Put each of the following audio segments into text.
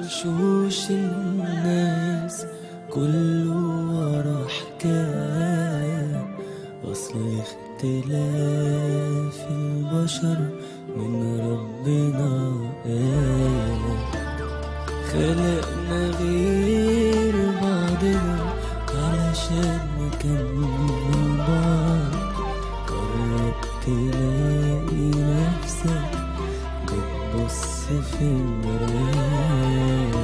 وشوش الناس كله ورا حكاية أصل اختلاف البشر من ربنا آية خلقنا غير بعضنا علشان نكمل بعض قرب تلاقي نفسك بتبص في المراية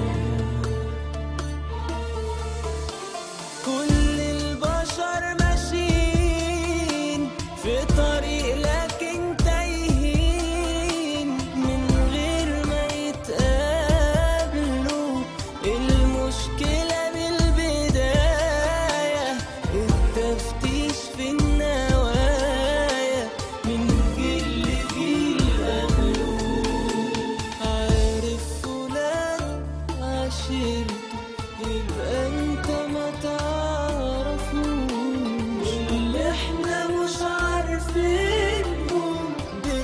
كل البشر ماشيين في طريق لكن تايهين من غير ما يتقابلوا المشكلة بالبداية التفتيش في النوايا من جيل لجيل مغلوب عارف فلان عشيرته يبقى انت ما تعرفوش اللي احنا مش عارفينهم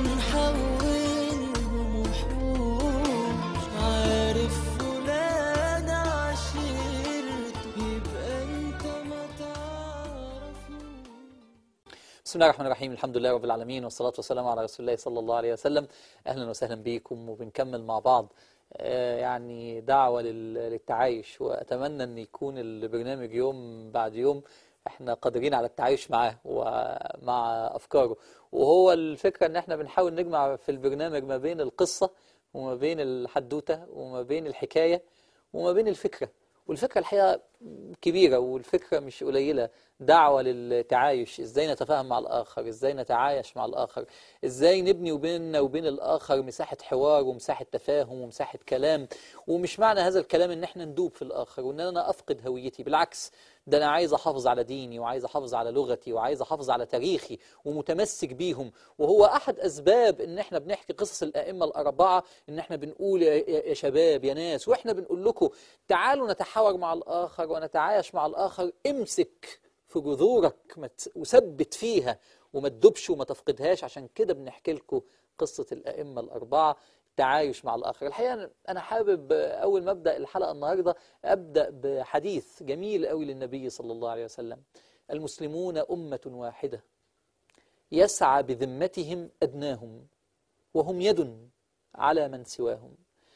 بنحولهم وحوش عارف فلان عشيرته يبقى انت ما تعرفوش بسم الله الرحمن الرحيم الحمد لله رب العالمين والصلاة والسلام على رسول الله صلى الله عليه وسلم أهلا وسهلا بكم وبنكمل مع بعض آه، يعني دعوة لل- للتعايش وأتمنى أن يكون البرنامج يوم بعد يوم احنا قادرين على التعايش معاه ومع أفكاره وهو الفكرة أن احنا بنحاول نجمع في البرنامج ما بين القصة وما بين الحدوتة وما بين الحكاية وما بين الفكرة والفكرة الحقيقة كبيرة والفكرة مش قليلة دعوة للتعايش ازاي نتفاهم مع الآخر ازاي نتعايش مع الآخر ازاي نبني بيننا وبين الآخر مساحة حوار ومساحة تفاهم ومساحة كلام ومش معنى هذا الكلام ان احنا ندوب في الآخر وان انا افقد هويتي بالعكس ده انا عايز احافظ على ديني وعايز احافظ على لغتي وعايز احافظ على تاريخي ومتمسك بيهم وهو احد اسباب ان احنا بنحكي قصص الائمه الاربعه ان احنا بنقول يا- يا يا شباب يا ناس واحنا بنقول لكم تعالوا نتحاور مع الاخر ونتعايش مع الاخر امسك في جذورك ما ت- وثبت فيها وما تدبش وما تفقدهاش عشان كده بنحكي لكم قصه الائمه الاربعه التعايش مع الآخر الحقيقة أنا- أنا حابب آه، أول ما أبدأ الحلقة النهاردة أبدأ بحديث جميل قوي للنبي صلى الله عليه وسلم المسلمون أمة واحدة يسعى بذمتهم أدناهم وهم يد على من سواهم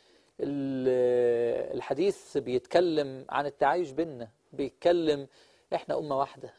ال- الحديث بيتكلم عن التعايش بيننا بيتكلم احنا أمة واحدة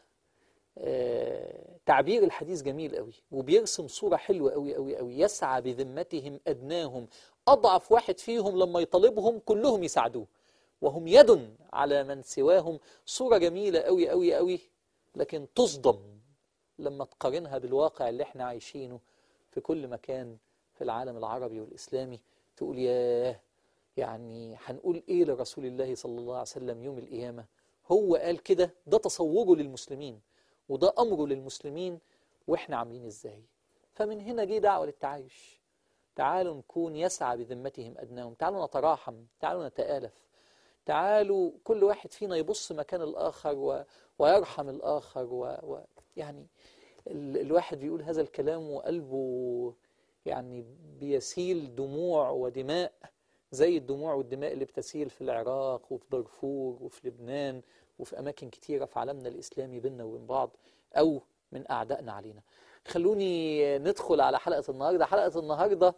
آه، تعبير الحديث جميل قوي وبيرسم صورة حلوة قوي قوي قوي يسعى بذمتهم أدناهم أضعف واحد فيهم لما يطالبهم كلهم يساعدوه وهم يد على من سواهم صورة جميلة قوي قوي قوي لكن تصدم لما تقارنها بالواقع اللي احنا عايشينه في كل مكان في العالم العربي والإسلامي تقول ياه يعني هنقول ايه لرسول الله صلى الله عليه وسلم يوم القيامة هو قال كده ده تصوره للمسلمين وده أمره للمسلمين وإحنا عاملين إزاي فمن هنا جه دعوة للتعايش تعالوا نكون يسعى بذمتهم أدناهم تعالوا نتراحم تعالوا نتآلف تعالوا كل واحد فينا يبص مكان الآخر و... ويرحم الآخر و... و... يعني ال... الواحد بيقول هذا الكلام وقلبه يعني بيسيل دموع ودماء زي الدموع والدماء اللي بتسيل في العراق وفي دارفور وفي لبنان وفي أماكن كتيرة في عالمنا الإسلامي بيننا وبين بعض أو من أعدائنا علينا خلوني ندخل على حلقة النهاردة حلقة النهاردة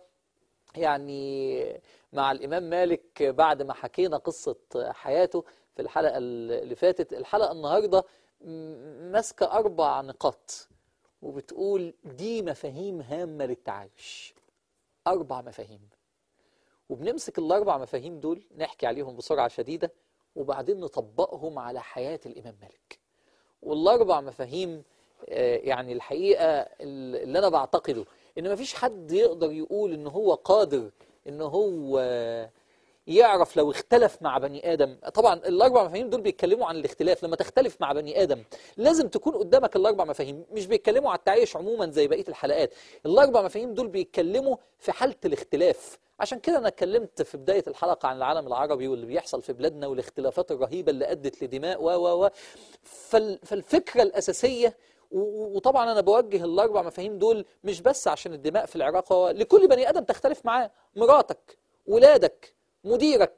يعني مع الإمام مالك بعد ما حكينا قصة حياته في الحلقة اللي فاتت الحلقة النهاردة م- ماسكة أربع نقاط وبتقول دي مفاهيم هامة للتعايش أربع مفاهيم وبنمسك الأربع مفاهيم دول نحكي عليهم بسرعة شديدة وبعدين نطبقهم على حياة الإمام مالك والأربع مفاهيم آه، يعني الحقيقة اللي أنا بعتقده إن مفيش حد يقدر يقول إن هو قادر إن هو آه، يعرف لو اختلف مع بني آدم طبعا الأربع مفاهيم دول بيتكلموا عن الاختلاف لما تختلف مع بني آدم لازم تكون قدامك الأربع مفاهيم مش بيتكلموا على التعايش عموما زي بقية الحلقات الأربع مفاهيم دول بيتكلموا في حالة الاختلاف عشان كده أنا اتكلمت في بداية الحلقة عن العالم العربي واللي بيحصل في بلادنا والاختلافات الرهيبة اللي أدت لدماء و و و فال- فالفكرة الأساسية و- وطبعا أنا بوجه الأربع مفاهيم دول مش بس عشان الدماء في العراق هو لكل بني آدم تختلف معاه مراتك ولادك مديرك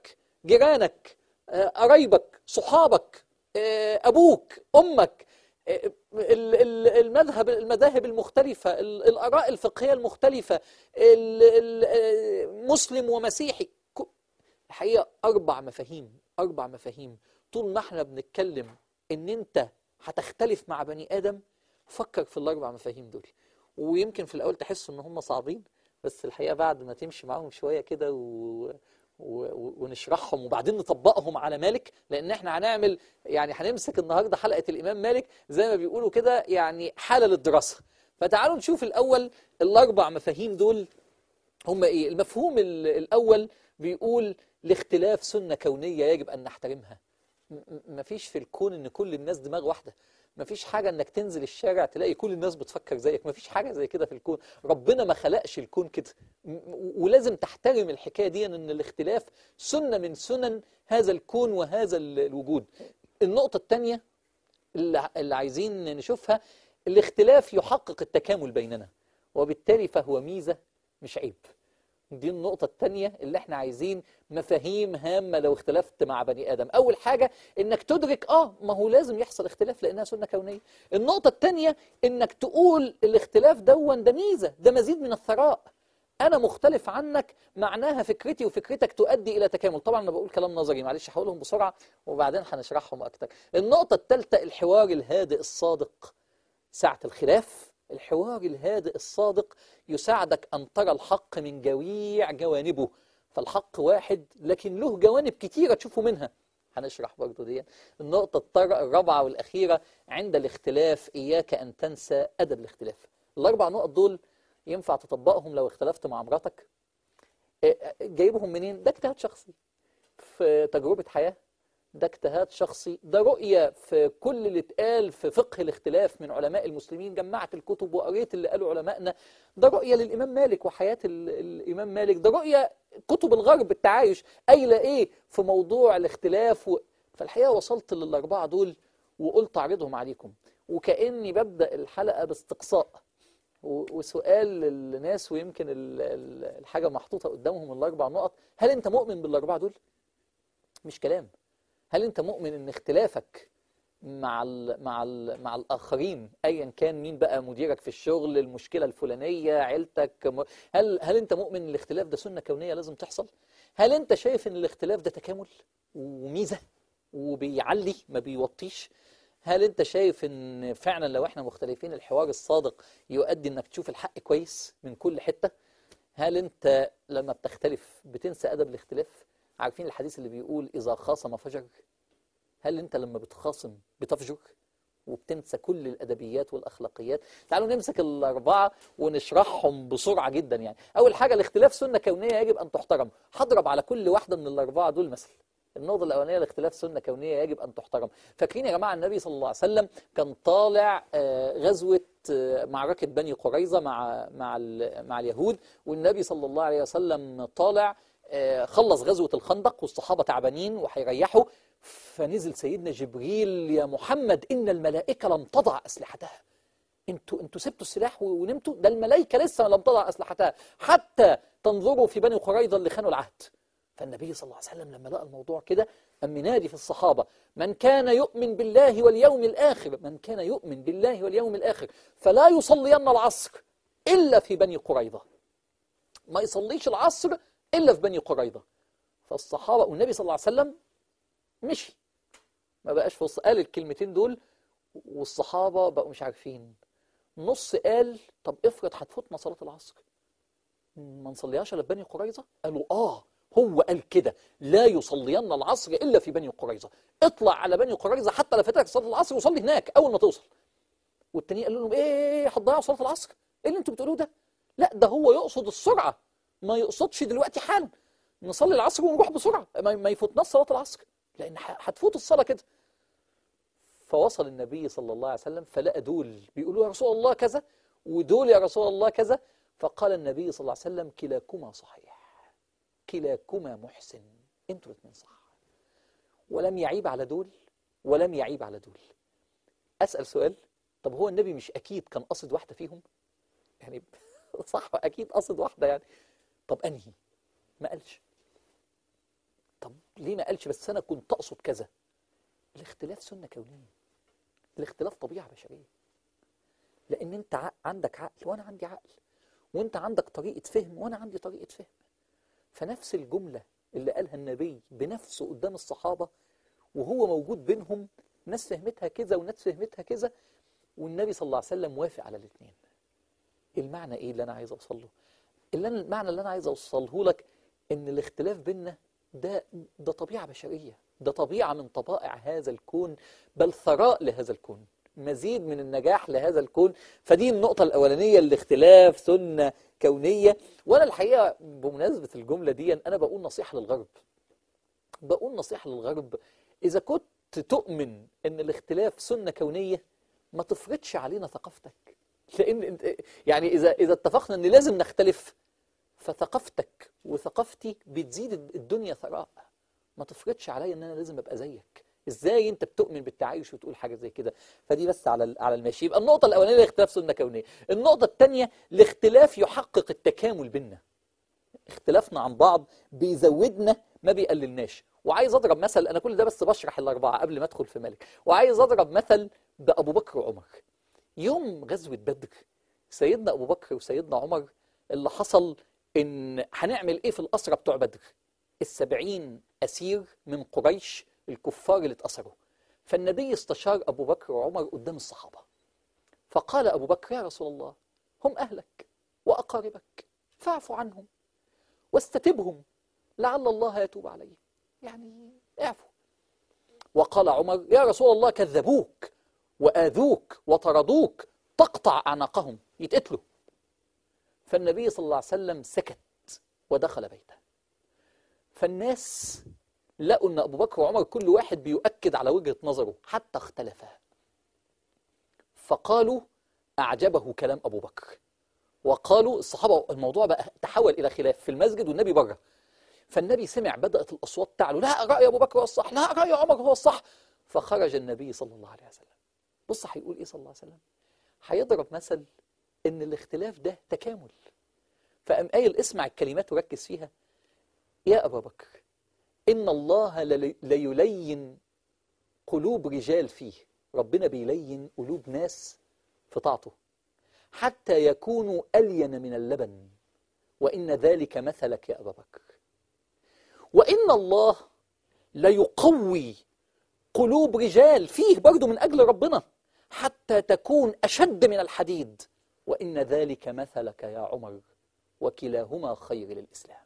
جيرانك آه، قرايبك صحابك آه، ابوك امك آه، ال- ال- المذهب المذاهب المختلفه ال- الاراء الفقهيه المختلفه ال- ال- آه، مسلم ومسيحي ك- الحقيقه اربع مفاهيم اربع مفاهيم طول ما احنا بنتكلم ان انت هتختلف مع بني ادم فكر في الاربع مفاهيم دول ويمكن في الاول تحس ان هم صعبين بس الحقيقه بعد ما تمشي معاهم شويه كده و... و... و- ونشرحهم وبعدين نطبقهم على مالك لان احنا هنعمل يعني هنمسك النهارده حلقه الامام مالك زي ما بيقولوا كده يعني حاله للدراسه فتعالوا نشوف الاول الاربع مفاهيم دول هم ايه المفهوم ال- الاول بيقول الاختلاف سنه كونيه يجب ان نحترمها م- م- مفيش في الكون ان كل الناس دماغ واحده مفيش حاجه انك تنزل الشارع تلاقي كل الناس بتفكر زيك مفيش حاجه زي كده في الكون ربنا ما خلقش الكون كده م- م- ولازم تحترم الحكايه دي ان الاختلاف سنه من سنن هذا الكون وهذا ال- الوجود النقطه الثانيه اللي اللي عايزين نشوفها الاختلاف يحقق التكامل بيننا وبالتالي فهو ميزه مش عيب دي النقطة التانية اللي احنا عايزين مفاهيم هامة لو اختلفت مع بني آدم أول حاجة إنك تدرك آه ما هو لازم يحصل اختلاف لأنها سنة كونية النقطة التانية إنك تقول الاختلاف دون ده ميزة ده مزيد من الثراء أنا مختلف عنك معناها فكرتي وفكرتك تؤدي إلى تكامل طبعا أنا بقول كلام نظري معلش هقولهم بسرعة وبعدين هنشرحهم أكتر النقطة الثالثة الحوار الهادئ الصادق ساعة الخلاف الحوار الهادئ الصادق يساعدك أن ترى الحق من جميع جوانبه فالحق واحد لكن له جوانب كتيرة تشوفوا منها هنشرح برضو دي النقطة الطر- الرابعة والأخيرة عند الاختلاف إياك أن تنسى أدب الاختلاف الأربع نقط دول ينفع تطبقهم لو اختلفت مع مراتك إيه، جايبهم منين؟ ده اجتهاد شخصي في تجربة حياة ده اجتهاد شخصي ده رؤية في كل اللي اتقال في فقه الاختلاف من علماء المسلمين جمعت الكتب وقريت اللي قالوا علمائنا ده رؤية للإمام مالك وحياة ال- الإمام مالك ده رؤية كتب الغرب التعايش قايلة إيه في موضوع الاختلاف و... فالحقيقة وصلت للأربعة دول وقلت أعرضهم عليكم وكأني ببدأ الحلقة باستقصاء و- وسؤال للناس ويمكن ال- ال- الحاجة محطوطة قدامهم الأربع نقط هل أنت مؤمن بالأربعة دول؟ مش كلام هل انت مؤمن ان اختلافك مع ال مع ال مع الاخرين ايا كان مين بقى مديرك في الشغل المشكله الفلانيه عيلتك م- هل هل انت مؤمن ان الاختلاف ده سنه كونيه لازم تحصل هل انت شايف ان الاختلاف ده تكامل وميزه وبيعلي ما بيوطيش هل انت شايف ان فعلا لو احنا مختلفين الحوار الصادق يؤدي انك تشوف الحق كويس من كل حته هل انت لما بتختلف بتنسى ادب الاختلاف عارفين الحديث اللي بيقول اذا خاصم فجر هل انت لما بتخاصم بتفجر وبتنسى كل الادبيات والاخلاقيات تعالوا نمسك الاربعه ونشرحهم بسرعه جدا يعني اول حاجه الاختلاف سنه كونيه يجب ان تحترم هضرب على كل واحده من الاربعه دول مثل النقطة الأولانية الاختلاف سنة كونية يجب أن تحترم فاكرين يا جماعة النبي صلى الله عليه وسلم كان طالع آه، غزوة آه، معركة بني قريظة مع مع ال- مع اليهود والنبي صلى الله عليه وسلم طالع آه، خلص غزوة الخندق والصحابة تعبانين وهيريحوا فنزل سيدنا جبريل يا محمد إن الملائكة لم تضع أسلحتها انتوا انتوا سبتوا السلاح و- ونمتوا ده الملائكة لسه لم تضع أسلحتها حتى تنظروا في بني قريظة اللي خانوا العهد فالنبي صلى الله عليه وسلم لما لقى الموضوع كده أم ينادي في الصحابة من كان يؤمن بالله واليوم الآخر من كان يؤمن بالله واليوم الآخر فلا يصلين العصر إلا في بني قريظة ما يصليش العصر إلا في بني قريظة فالصحابة والنبي صلى الله عليه وسلم مشي ما بقاش في وسط قال الكلمتين دول والصحابة بقوا مش عارفين نص قال طب افرض هتفوتنا صلاة العصر ما نصليهاش الا في بني قريظة قالوا اه هو قال كده لا يصلين العصر الا في بني قريظة اطلع على بني قريظة حتى لو فاتك صلاة العصر وصلي هناك اول ما توصل والتاني قال لهم ايه هتضيعوا صلاة العصر ايه اللي انتوا بتقولوه ده لا ده هو يقصد السرعة ما يقصدش دلوقتي حالا نصلي العصر ونروح بسرعة ما ما يفوتناش صلاة العصر لان ه- هتفوت الصلاة كده فوصل النبي صلى الله عليه وسلم فلقى دول بيقولوا يا رسول الله كذا ودول يا رسول الله كذا فقال النبي صلى الله عليه وسلم كلاكما صحيح كلاكما محسن انتوا الاثنين صح ولم يعيب على دول ولم يعيب على دول اسال سؤال طب هو النبي مش اكيد كان قصد واحده فيهم يعني صح اكيد قصد واحده يعني طب انهي ما قالش طب ليه ما قالش بس انا كنت اقصد كذا الاختلاف سنه كونيه الاختلاف طبيعه بشريه لان انت ع- عندك عقل وانا عندي عقل وانت عندك طريقه فهم وانا عندي طريقه فهم فنفس الجمله اللي قالها النبي بنفسه قدام الصحابه وهو موجود بينهم ناس فهمتها كذا وناس فهمتها كذا والنبي صلى الله عليه وسلم وافق على الاثنين المعنى ايه اللي انا عايز اوصل له اللي أنا المعنى اللي انا عايز اوصله لك ان الاختلاف بيننا ده ده طبيعه بشريه ده طبيعه من طبائع هذا الكون بل ثراء لهذا الكون مزيد من النجاح لهذا الكون فدي النقطه الاولانيه الاختلاف سنه كونيه وانا الحقيقه بمناسبه الجمله دي انا بقول نصيحه للغرب بقول نصيحه للغرب اذا كنت تؤمن ان الاختلاف سنه كونيه ما تفرضش علينا ثقافتك لان انت- يعني اذا اذا اتفقنا ان لازم نختلف فثقافتك وثقافتي بتزيد الدنيا ثراء ما تفرضش عليا ان انا لازم ابقى زيك ازاي انت بتؤمن بالتعايش وتقول حاجه زي كده فدي بس على ال- على الماشي يبقى النقطه الاولانيه الاختلاف سنه كونيه النقطه الثانيه الاختلاف يحقق التكامل بيننا اختلافنا عن بعض بيزودنا ما بيقللناش وعايز اضرب مثل انا كل ده بس بشرح الاربعه قبل ما ادخل في مالك وعايز اضرب مثل بابو بكر وعمر يوم غزوه بدر سيدنا ابو بكر وسيدنا عمر اللي حصل ان هنعمل ايه في الاسرى بتوع بدر السبعين اسير من قريش الكفار اللي اتأسروا فالنبي استشار ابو بكر وعمر قدام الصحابه فقال ابو بكر يا رسول الله هم اهلك واقاربك فاعف عنهم واستتبهم لعل الله يتوب عليهم يعني اعفوا وقال عمر يا رسول الله كذبوك وآذوك وطردوك تقطع أعناقهم يتقتلوا فالنبي صلى الله عليه وسلم سكت ودخل بيته فالناس لقوا ان ابو بكر وعمر كل واحد بيؤكد على وجهة نظره حتى اختلفا فقالوا اعجبه كلام ابو بكر وقالوا الصحابه الموضوع بقى تحول الى خلاف في المسجد والنبي بره فالنبي سمع بدات الاصوات تعلو لا راي ابو بكر هو الصح لا راي عمر هو الصح فخرج النبي صلى الله عليه وسلم بص هيقول ايه صلى الله عليه وسلم هيضرب مثل ان الاختلاف ده تكامل فقام قايل اسمع الكلمات وركز فيها يا ابا بكر ان الله للي- ليلين قلوب رجال فيه ربنا بيلين قلوب ناس في طاعته حتى يكونوا الين من اللبن وان ذلك مثلك يا ابا بكر وان الله ليقوي قلوب رجال فيه برضو من أجل ربنا حتى تكون أشد من الحديد وإن ذلك مثلك يا عمر وكلاهما خير للإسلام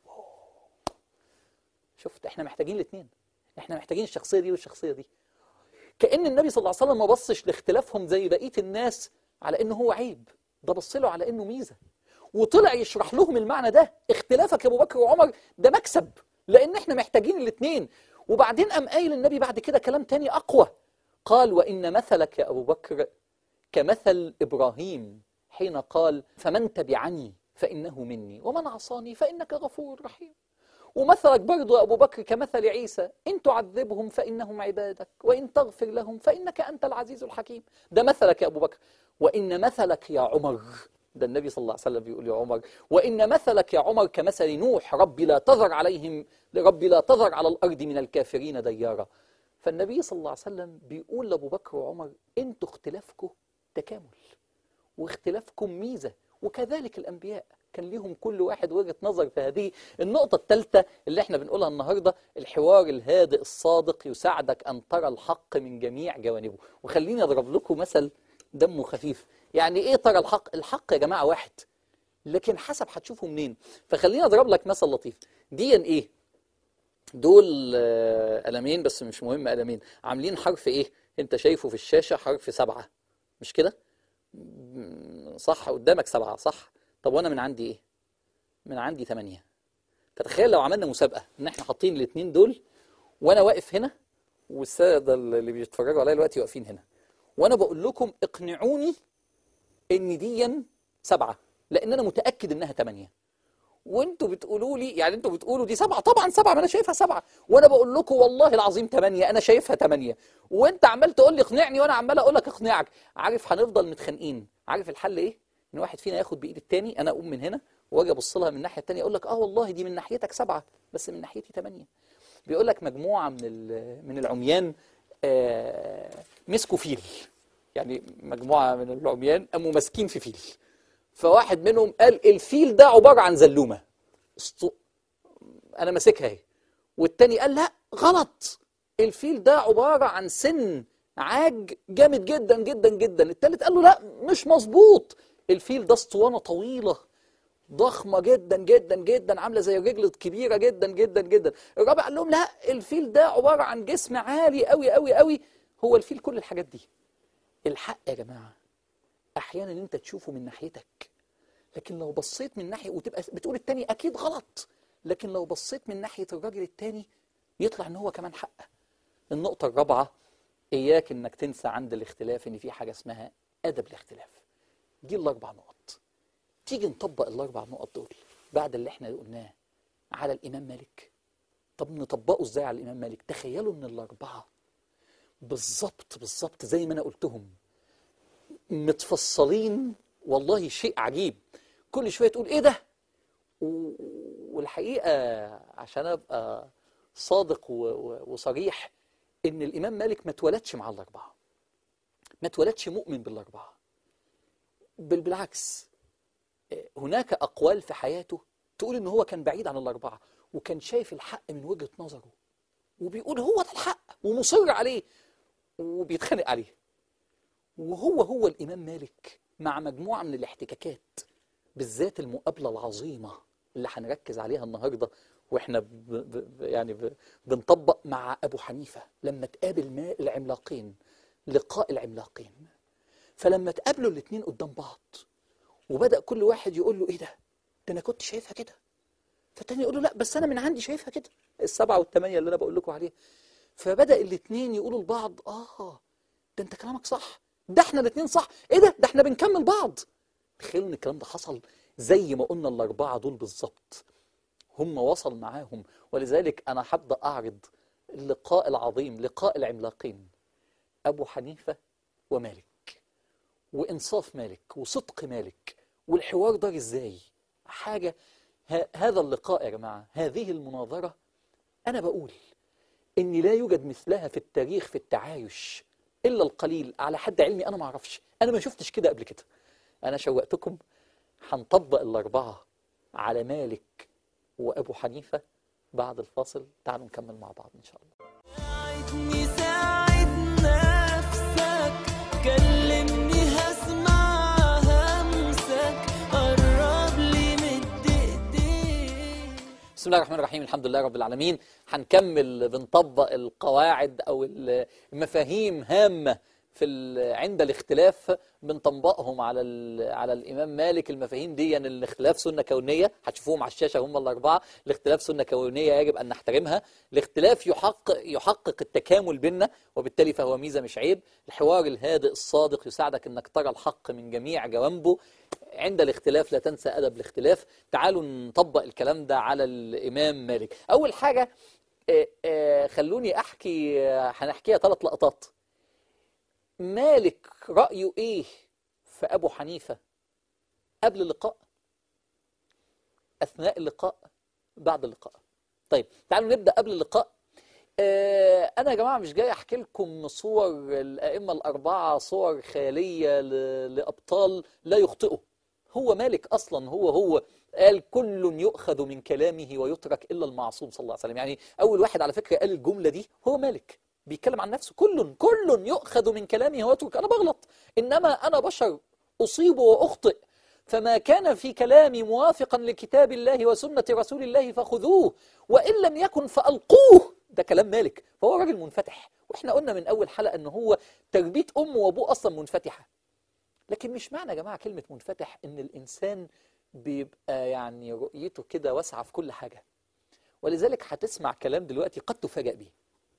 شفت احنا محتاجين الاثنين احنا محتاجين الشخصية دي والشخصية دي كأن النبي صلى الله عليه وسلم ما بصش لاختلافهم زي بقية الناس على انه هو عيب ده بص له على انه ميزة وطلع يشرح لهم المعنى ده اختلافك يا ابو بكر وعمر ده مكسب لان احنا محتاجين الاثنين وبعدين قام قايل النبي بعد كده كلام تاني اقوى قال وان مثلك يا ابو بكر كمثل ابراهيم حين قال فمن تبعني فانه مني ومن عصاني فانك غفور رحيم ومثلك برضو يا أبو بكر كمثل عيسى إن تعذبهم فإنهم عبادك وإن تغفر لهم فإنك أنت العزيز الحكيم ده مثلك يا أبو بكر وإن مثلك يا عمر ده النبي صلى الله عليه وسلم بيقول يا عمر وإن مثلك يا عمر كمثل نوح ربي لا تذر عليهم ربي لا تذر على الأرض من الكافرين ديارا فالنبي صلى الله عليه وسلم بيقول لأبو بكر وعمر أنتوا اختلافكم تكامل واختلافكم ميزة وكذلك الأنبياء كان ليهم كل واحد وجهة نظر في هذه النقطة الثالثة اللي احنا بنقولها النهاردة الحوار الهادئ الصادق يساعدك أن ترى الحق من جميع جوانبه وخليني أضرب لكم مثل دمه خفيف يعني إيه ترى الحق الحق يا جماعة واحد لكن حسب هتشوفه منين فخليني أضرب لك مثل لطيف دي إيه دول آه، قلمين بس مش مهم قلمين عاملين حرف إيه أنت شايفه في الشاشة حرف سبعة مش كده م- صح قدامك سبعة صح طب وانا من عندي ايه من عندي ثمانية فتخيل لو عملنا مسابقة ان احنا حاطين الاثنين دول وانا واقف هنا والسادة اللي بيتفرجوا عليا دلوقتي واقفين هنا وانا بقول لكم اقنعوني ان دي سبعة لان انا متأكد انها ثمانية وانتوا بتقولوا لي يعني انتوا بتقولوا دي سبعة طبعا سبعة ما انا شايفها سبعة وانا بقول لكم والله العظيم ثمانية انا شايفها ثمانية وانت عمال تقول لي اقنعني وانا عمال اقول لك اقنعك عارف هنفضل متخانقين عارف الحل ايه ان واحد فينا ياخد بايد التاني انا اقوم من هنا واجي ابص لها من الناحيه التانيه اقول لك اه والله دي من ناحيتك سبعه بس من ناحيتي ثمانيه بيقول لك مجموعة من ال- من العميان آه، مسكوا فيل يعني مجموعة من العميان قاموا ماسكين في فيل فواحد منهم قال الفيل ده عبارة عن زلومة اسطو... أنا ماسكها اهي والتاني قال لا غلط الفيل ده عبارة عن سن عاج جامد جدا جدا جدا التالت قال له لا مش مظبوط الفيل ده اسطوانة طويلة ضخمة جدا جدا جدا عاملة زي الرجل كبيرة جدا جدا جدا الرابع قال لهم لا الفيل ده عبارة عن جسم عالي قوي قوي قوي هو الفيل كل الحاجات دي الحق يا جماعة أحيانا أنت تشوفه من ناحيتك لكن لو بصيت من ناحية وتبقى بتقول التاني أكيد غلط لكن لو بصيت من ناحية الراجل التاني يطلع إن هو كمان حق النقطة الرابعة إياك إنك تنسى عند الاختلاف إن في حاجة اسمها أدب الاختلاف دي الأربع نقط تيجي نطبق الأربع نقط دول بعد اللي احنا قلناه على الإمام مالك طب نطبقه إزاي على الإمام مالك تخيلوا إن الأربعة بالظبط بالظبط زي ما أنا قلتهم متفصلين والله شيء عجيب كل شوية تقول إيه ده و- والحقيقة عشان أبقى صادق و- و- وصريح إن الإمام مالك ما اتولدش مع الأربعة ما اتولدش مؤمن بالأربعة بل بالعكس هناك أقوال في حياته تقول إن هو كان بعيد عن الأربعة وكان شايف الحق من وجهة نظره وبيقول هو ده الحق ومصر عليه وبيتخانق عليه وهو هو الإمام مالك مع مجموعة من الاحتكاكات بالذات المقابلة العظيمة اللي هنركز عليها النهاردة واحنا ب ب ب يعني ب بنطبق مع أبو حنيفة لما تقابل ما العملاقين لقاء العملاقين فلما تقابلوا الاتنين قدام بعض وبدأ كل واحد يقول له ايه ده ده انا كنت شايفها كده فالتاني يقول له لا بس انا من عندي شايفها كده السبعة والثمانية اللي انا بقول لكم عليها فبدأ الاتنين يقولوا لبعض اه ده انت كلامك صح ده احنا الاتنين صح ايه ده ده احنا بنكمل بعض تخيلوا ان الكلام ده حصل زي ما قلنا الاربعة دول بالظبط هم وصل معاهم ولذلك انا حابة اعرض اللقاء العظيم لقاء العملاقين ابو حنيفة ومالك وإنصاف مالك وصدق مالك والحوار دار إزاي حاجة ه- هذا اللقاء يا جماعة هذه المناظرة أنا بقول إن لا يوجد مثلها في التاريخ في التعايش إلا القليل على حد علمي أنا ما أعرفش أنا ما شفتش كده قبل كده أنا شوقتكم هنطبق الأربعة على مالك وأبو حنيفة بعد الفاصل تعالوا نكمل مع بعض إن شاء الله ساعدني ساعد نفسك كلمني هسمع همسك قرب لي مد ايديك بسم الله الرحمن الرحيم الحمد لله رب العالمين هنكمل بنطبق القواعد او المفاهيم هامه في ال- عند الاختلاف بنطبقهم على ال- على الامام مالك المفاهيم دي يعني الاختلاف سنه كونيه هتشوفوهم على الشاشه هم الاربعه الاختلاف سنه كونيه يجب ان نحترمها الاختلاف يحقق يحقق التكامل بيننا وبالتالي فهو ميزه مش عيب الحوار الهادئ الصادق يساعدك انك ترى الحق من جميع جوانبه عند الاختلاف لا تنسى أدب الاختلاف تعالوا نطبق الكلام ده على الإمام مالك أول حاجة آه، آه، خلوني أحكي آه، هنحكيها ثلاث لقطات مالك رأيه إيه في أبو حنيفة قبل اللقاء أثناء اللقاء بعد اللقاء طيب تعالوا نبدأ قبل اللقاء آه، أنا يا جماعة مش جاي أحكي لكم صور الأئمة الأربعة صور خيالية ل- لأبطال لا يخطئوا هو مالك أصلا هو هو قال كل يؤخذ من كلامه ويترك إلا المعصوم صلى الله عليه وسلم يعني أول واحد على فكرة قال الجملة دي هو مالك بيتكلم عن نفسه كل كل يؤخذ من كلامه ويترك أنا بغلط إنما أنا بشر أصيب وأخطئ فما كان في كلامي موافقا لكتاب الله وسنة رسول الله فخذوه وإن لم يكن فألقوه ده كلام مالك فهو راجل منفتح واحنا قلنا من أول حلقة أن هو تربية أمه وأبوه أصلا منفتحة لكن مش معنى يا جماعة كلمة منفتح إن الإنسان بيبقى يعني رؤيته كده واسعة في كل حاجة ولذلك هتسمع كلام دلوقتي قد تفاجأ بيه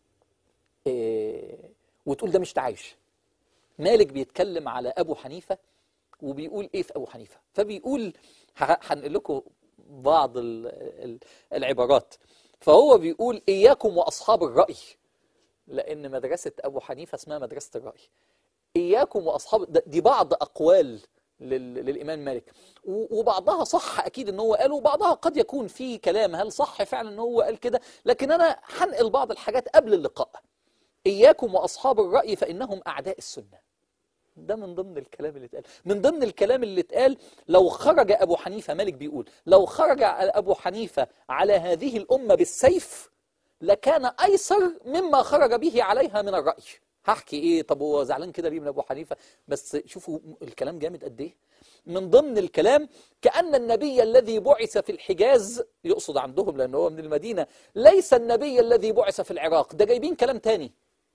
إيه وتقول ده مش تعايش مالك بيتكلم على أبو حنيفة وبيقول إيه في أبو حنيفة فبيقول ه- هنقل لكم بعض ال- ال- العبارات فهو بيقول إياكم وأصحاب الرأي لأن مدرسة أبو حنيفة اسمها مدرسة الرأي إياكم وأصحاب ده- دي بعض أقوال لل... للإمام مالك و- وبعضها صح أكيد إن هو قاله وبعضها قد يكون في كلام هل صح فعلا إن هو قال كده لكن أنا هنقل بعض الحاجات قبل اللقاء إياكم وأصحاب الرأي فإنهم أعداء السنة ده من ضمن الكلام اللي اتقال من ضمن الكلام اللي اتقال لو خرج أبو حنيفة مالك بيقول لو خرج أبو حنيفة على هذه الأمة بالسيف لكان أيسر مما خرج به عليها من الرأي هحكي إيه طب هو زعلان كده ليه من أبو حنيفة بس شوفوا الكلام جامد قد إيه من ضمن الكلام كأن النبي الذي بعث في الحجاز يقصد عندهم لأنه هو من المدينة ليس النبي الذي بعث في العراق ده جايبين كلام تاني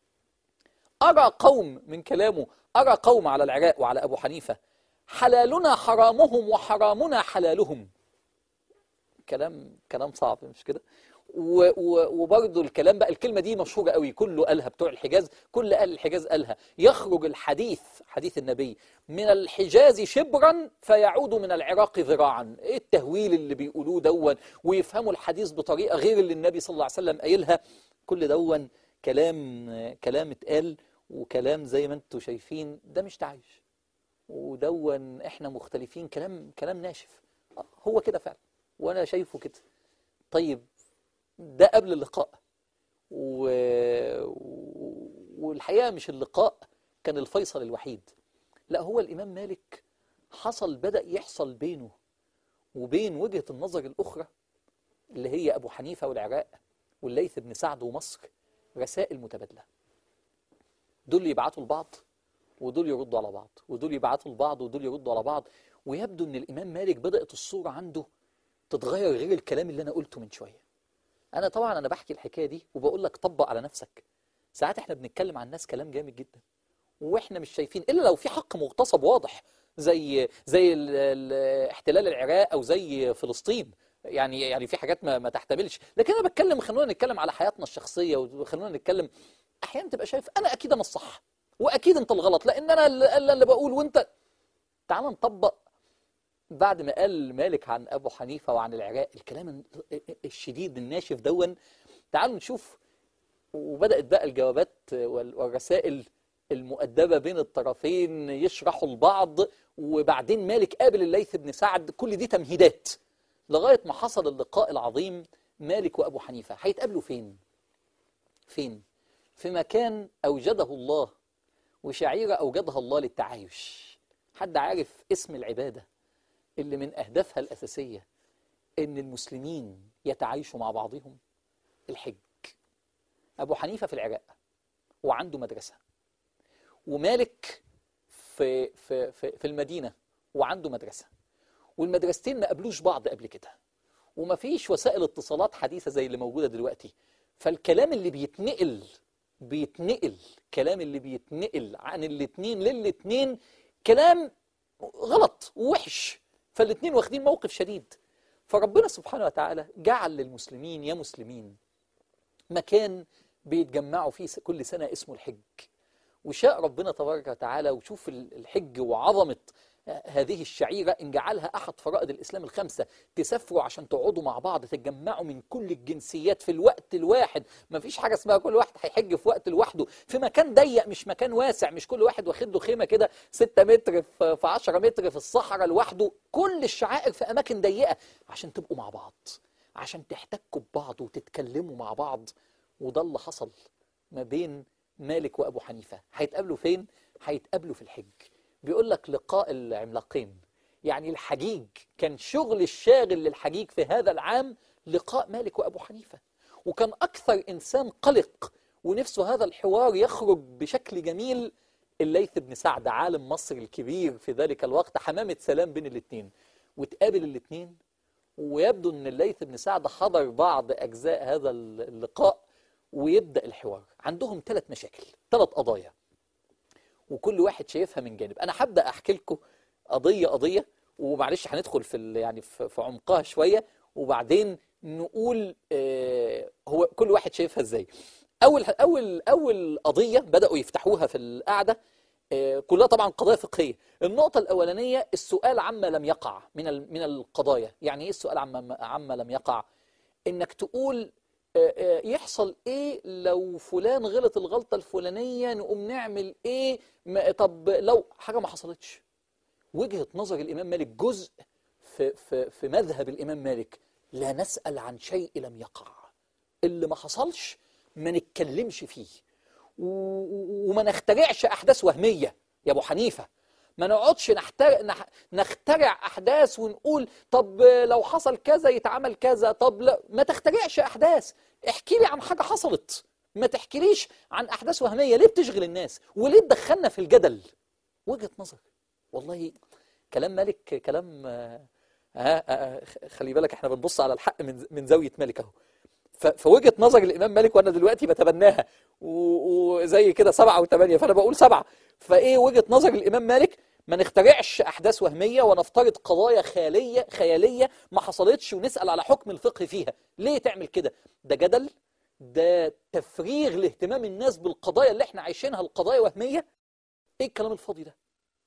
أرى قوم من كلامه أرى قوم على العراق وعلى أبو حنيفة حلالنا حرامهم وحرامنا حلالهم كلام كلام صعب مش كده و- و- وبرضه الكلام بقى الكلمة دي مشهورة قوي كله قالها بتوع الحجاز كل أهل الحجاز قالها يخرج الحديث حديث النبي من الحجاز شبرا فيعود من العراق ذراعا ايه التهويل اللي بيقولوه دون ويفهموا الحديث بطريقة غير اللي النبي صلى الله عليه وسلم قايلها كل دون كلام كلام اتقال وكلام زي ما انتم شايفين ده مش تعايش ودون احنا مختلفين كلام كلام ناشف آه، هو كده فعلا وانا شايفه كده طيب ده قبل اللقاء و... و- والحقيقة مش اللقاء كان الفيصل الوحيد لا هو الإمام مالك حصل بدأ يحصل بينه وبين وجهة النظر الأخرى اللي هي أبو حنيفة والعراق والليث بن سعد ومصر رسائل متبادلة دول يبعتوا لبعض ودول يردوا على بعض ودول يبعتوا لبعض ودول يردوا على بعض ويبدو ان الامام مالك بدات الصوره عنده تتغير غير الكلام اللي انا قلته من شويه انا طبعا انا بحكي الحكايه دي وبقول لك طبق على نفسك ساعات احنا بنتكلم عن ناس كلام جامد جدا واحنا مش شايفين الا لو في حق مغتصب واضح زي زي ال- ال- احتلال العراق او زي فلسطين يعني يعني في حاجات ما, ما تحتملش لكن انا بتكلم خلونا نتكلم على حياتنا الشخصيه وخلونا نتكلم احيانا تبقى شايف انا اكيد انا الصح واكيد انت الغلط لان انا اللي, اللي بقول وانت تعال نطبق بعد ما قال مالك عن ابو حنيفه وعن العراق الكلام الشديد الناشف دون تعالوا نشوف وبدات بقى الجوابات وال- والرسائل المؤدبه بين الطرفين يشرحوا لبعض وبعدين مالك قابل الليث بن سعد كل دي تمهيدات لغايه ما حصل اللقاء العظيم مالك وابو حنيفه هيتقابلوا فين فين في مكان اوجده الله وشعيره اوجدها الله للتعايش حد عارف اسم العباده اللي من أهدافها الأساسية إن المسلمين يتعايشوا مع بعضهم الحج أبو حنيفة في العراق وعنده مدرسة ومالك في, في, في, في المدينة وعنده مدرسة والمدرستين ما قابلوش بعض قبل كده وما فيش وسائل اتصالات حديثة زي اللي موجودة دلوقتي فالكلام اللي بيتنقل بيتنقل كلام اللي بيتنقل عن الاتنين للاتنين كلام غلط ووحش فالاتنين واخدين موقف شديد فربنا سبحانه وتعالى جعل للمسلمين يا مسلمين مكان بيتجمعوا فيه س- كل سنة اسمه الحج وشاء ربنا تبارك وتعالى وشوف ال- الحج وعظمة آه، هذه الشعيرة إن جعلها أحد فرائض الإسلام الخمسة تسافروا عشان تقعدوا مع بعض تتجمعوا من كل الجنسيات في الوقت الواحد ما فيش حاجة اسمها كل واحد هيحج في وقت لوحده في مكان ضيق مش مكان واسع مش كل واحد واخد له خيمة كده 6 متر في في 10 متر في الصحراء لوحده كل الشعائر في أماكن ضيقة عشان تبقوا مع بعض عشان تحتكوا ببعض وتتكلموا مع بعض وده اللي حصل ما بين مالك وأبو حنيفة هيتقابلوا فين؟ هيتقابلوا في الحج بيقول لك لقاء العملاقين يعني الحجيج كان شغل الشاغل للحجيج في هذا العام لقاء مالك وأبو حنيفة وكان أكثر إنسان قلق ونفسه هذا الحوار يخرج بشكل جميل الليث بن سعد عالم مصر الكبير في ذلك الوقت حمامة سلام بين الاثنين وتقابل الاثنين ويبدو ان الليث بن سعد حضر بعض اجزاء هذا اللقاء ويبدا الحوار عندهم ثلاث مشاكل ثلاث قضايا وكل واحد شايفها من جانب انا هبدا احكي لكم قضيه قضيه ومعلش هندخل في ال- يعني في في عمقها شويه وبعدين نقول آه، هو كل واحد شايفها ازاي اول اول اول قضيه بداوا يفتحوها في القعده آه، كلها طبعا قضايا فقهيه النقطه الاولانيه السؤال عما لم يقع من ال- من القضايا يعني ايه السؤال عما عما لم يقع انك تقول آه، آه، يحصل ايه لو فلان غلط الغلطه الفلانيه نقوم نعمل ايه ما- طب لو حاجه ما حصلتش وجهة نظر الإمام مالك جزء في, في, في مذهب الإمام مالك لا نسأل عن شيء لم يقع اللي ما حصلش ما نتكلمش فيه و- و- وما نخترعش أحداث وهمية يا أبو حنيفة ما نقعدش نخترع, نح- نخترع أحداث ونقول طب لو حصل كذا يتعمل كذا طب لا ما تخترعش أحداث احكي لي عن حاجة حصلت ما تحكيليش عن أحداث وهمية ليه بتشغل الناس وليه تدخلنا في الجدل وجهة نظر والله كلام مالك كلام آه، آه، آه، خلي بالك احنا بنبص على الحق من من زاوية مالك اهو ف- فوجهة نظر الإمام مالك وأنا دلوقتي بتبناها و- وزي كده سبعة وثمانية فأنا بقول سبعة فإيه وجهة نظر الإمام مالك ما نخترعش أحداث وهمية ونفترض قضايا خيالية خيالية ما حصلتش ونسأل على حكم الفقه فيها ليه تعمل كده ده جدل ده تفريغ لاهتمام الناس بالقضايا اللي احنا عايشينها القضايا وهمية ايه الكلام الفاضي ده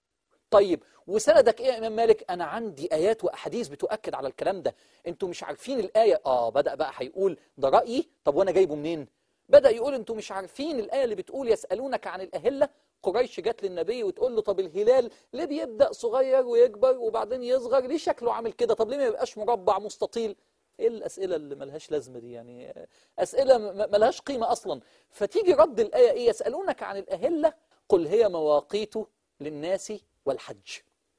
طيب وسندك ايه يا امام مالك انا عندي ايات واحاديث بتؤكد على الكلام ده انتوا مش عارفين الايه اه بدا بقى هيقول ده رايي طب وانا جايبه منين بدا يقول انتوا مش عارفين الايه اللي بتقول يسالونك عن الاهله قريش جت للنبي وتقول له طب الهلال ليه بيبدا صغير ويكبر وبعدين يصغر ليه شكله عامل كده طب ليه ما يبقاش مربع مستطيل ايه الاسئله اللي ملهاش لازمه دي يعني اسئله م- م- ملهاش قيمه اصلا فتيجي رد الايه ايه يسالونك عن الاهله قل هي مواقيت للناس والحج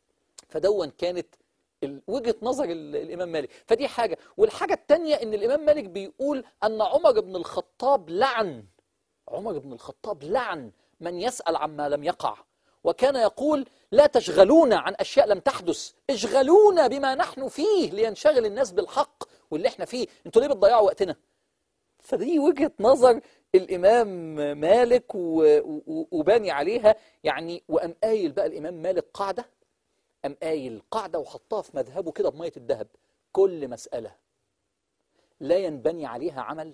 فدون كانت ال- وجهة نظر ال- الإمام مالك فدي حاجة والحاجة التانية إن الإمام مالك بيقول أن عمر بن الخطاب لعن عمر بن الخطاب لعن من يسأل عما لم يقع وكان يقول لا تشغلونا عن أشياء لم تحدث اشغلونا بما نحن فيه لينشغل الناس بالحق واللي احنا فيه انتوا ليه بتضيعوا وقتنا فدي وجهة نظر الإمام مالك و- و- وباني عليها يعني وقام قايل بقى الإمام مالك قاعدة قام قايل قاعدة وحطها في مذهبه كده بمية الذهب كل مسألة لا ينبني عليها عمل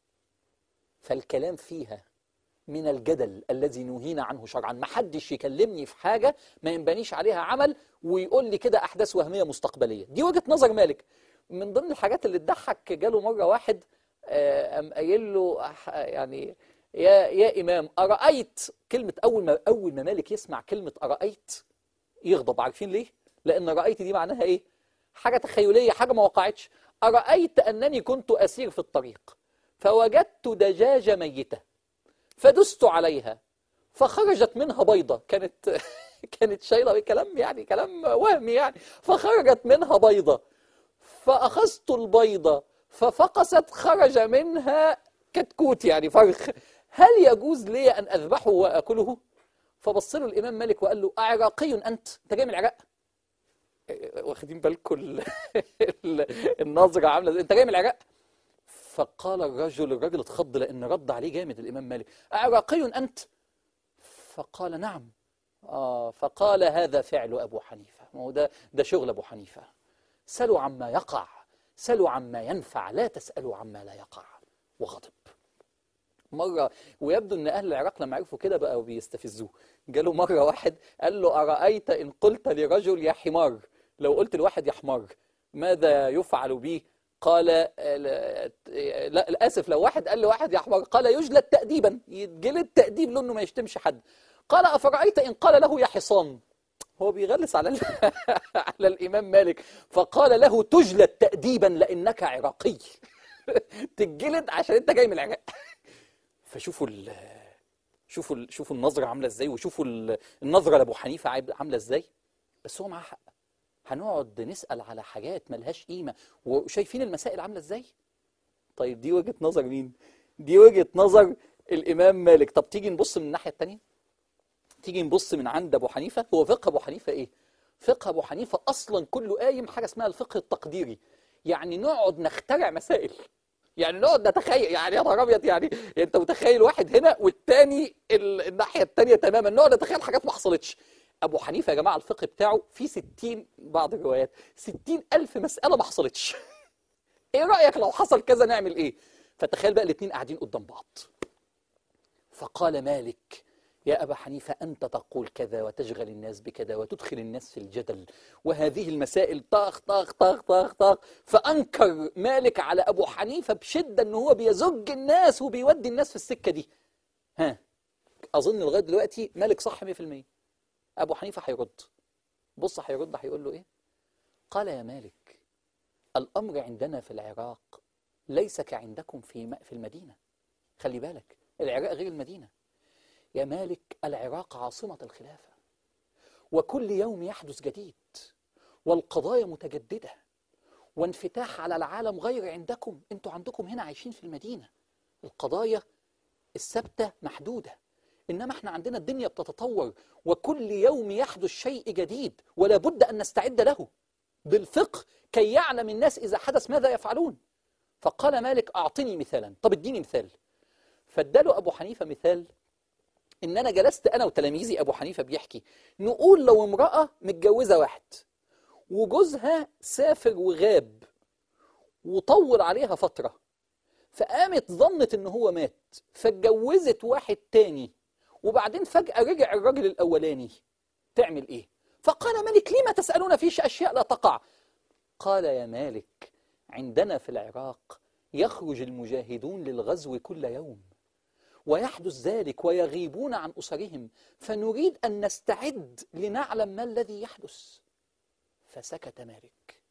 فالكلام فيها من الجدل الذي نهينا عنه شرعا ما حدش يكلمني في حاجة ما ينبنيش عليها عمل ويقول لي كده أحداث وهمية مستقبلية دي وجهة نظر مالك من ضمن الحاجات اللي تضحك جاله مرة واحد آه، قام قايل له أح- يعني يا يا إمام أرأيت كلمة أول ما أول ما مالك يسمع كلمة أرأيت يغضب عارفين ليه؟ لأن رأيت دي معناها إيه؟ حاجة تخيلية حاجة ما وقعتش أرأيت أنني كنت أسير في الطريق فوجدت دجاجة ميتة فدست عليها فخرجت منها بيضة كانت كانت شايلة كلام يعني كلام وهمي يعني فخرجت منها بيضة فأخذت البيضة ففقست خرج منها كتكوت يعني فرخ هل يجوز لي أن أذبحه وأكله فبص له الإمام مالك وقال له أعراقي أنت أنت جاي من العراق واخدين بالكم ال- ال- النظرة عاملة ازاي؟ أنت جاي من العراق فقال الرجل الرجل اتخض لأن رد عليه جامد الإمام مالك أعراقي أنت فقال نعم آه فقال هذا فعل أبو حنيفة ما هو ده ده شغل أبو حنيفة سلوا عما يقع سلوا عما ينفع لا تسألوا عما لا يقع وغضب مرة ويبدو أن أهل العراق لما عرفوا كده بقوا بيستفزوه جاله مرة واحد قال له أرأيت إن قلت لرجل يا حمار لو قلت لواحد يا حمار ماذا يفعل به قال آه، لا لا، آسف لو واحد قال لواحد يا حمار قال يجلد تأديبا يتجلد تأديب لأنه ما يشتمش حد قال أفرأيت إن قال له يا حصان هو بيغلس على ال- على الإمام مالك فقال له تجلد تأديبا لأنك عراقي تتجلد عشان أنت جاي من العراق فشوفوا ال شوفوا ال شوفوا النظرة عاملة ازاي وشوفوا ال- النظرة لأبو حنيفة عايب- عاملة ازاي بس هو معاه حق هنقعد نسأل على حاجات ملهاش قيمة وشايفين المسائل عاملة ازاي طيب دي وجهة نظر مين دي وجهة نظر الإمام مالك طب تيجي نبص من الناحية التانية تيجي نبص من عند أبو حنيفة هو فقه أبو حنيفة إيه فقه أبو حنيفة أصلا كله قايم حاجة اسمها الفقه التقديري يعني نقعد نخترع مسائل يعني نقعد نتخيل يعني يا نهار ابيض يعني انت متخيل واحد هنا والتاني ال- الناحيه التانيه تماما نقعد نتخيل حاجات ما حصلتش ابو حنيفه يا جماعه الفقه بتاعه فيه 60 بعض الروايات 60 الف مساله ما حصلتش ايه رايك لو حصل كذا نعمل ايه فتخيل بقى الاثنين قاعدين قدام بعض فقال مالك يا أبا حنيفة أنت تقول كذا وتشغل الناس بكذا وتدخل الناس في الجدل وهذه المسائل طاخ طاخ طاخ طاخ طاخ فأنكر مالك على أبو حنيفة بشدة أنه هو بيزج الناس وبيودي الناس في السكة دي ها أظن لغاية دلوقتي مالك صح 100% أبو حنيفة هيرد بص هيرد هيقول له ايه قال يا مالك الامر عندنا في العراق ليس كعندكم في م- في المدينه خلي بالك العراق غير المدينه يا مالك العراق عاصمه الخلافه وكل يوم يحدث جديد والقضايا متجدده وانفتاح على العالم غير عندكم انتوا عندكم هنا عايشين في المدينه القضايا الثابته محدوده انما احنا عندنا الدنيا بتتطور وكل يوم يحدث شيء جديد ولا بد ان نستعد له بالفقه كي يعلم الناس اذا حدث ماذا يفعلون فقال مالك اعطني مثالا طب اديني مثال فاداله ابو حنيفه مثال ان انا جلست انا وتلاميذي ابو حنيفه بيحكي نقول لو امراه متجوزه واحد وجوزها سافر وغاب وطول عليها فتره فقامت ظنت ان هو مات فاتجوزت واحد تاني وبعدين فجأة رجع الراجل الأولاني تعمل إيه؟ فقال مالك لما تسألون فيش أشياء لا تقع قال يا مالك عندنا في العراق يخرج المجاهدون للغزو كل يوم ويحدث ذلك ويغيبون عن أسرهم فنريد أن نستعد لنعلم ما الذي يحدث فسكت مالك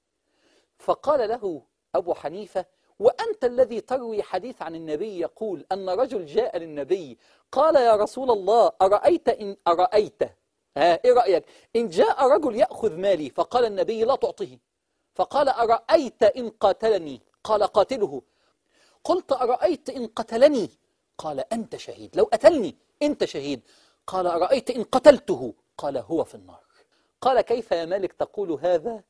فقال له أبو حنيفة وأنت الذي تروي حديث عن النبي يقول أن رجل جاء للنبي قال يا رسول الله أرأيت إن أرأيت ها إيه رأيك إن جاء رجل يأخذ مالي فقال النبي لا تعطه فقال أرأيت إن قاتلني قال قاتله قلت أرأيت إن قتلني قال أنت شهيد لو قتلني أنت شهيد قال أرأيت إن قتلته قال هو في النار قال كيف يا مالك تقول هذا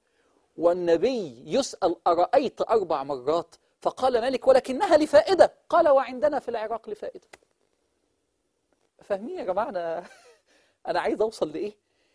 والنبي يسأل أرأيت أربع مرات فقال مالك ولكنها لفائدة قال وعندنا في العراق لفائدة فاهمين يا جماعة أنا أنا عايز أوصل لإيه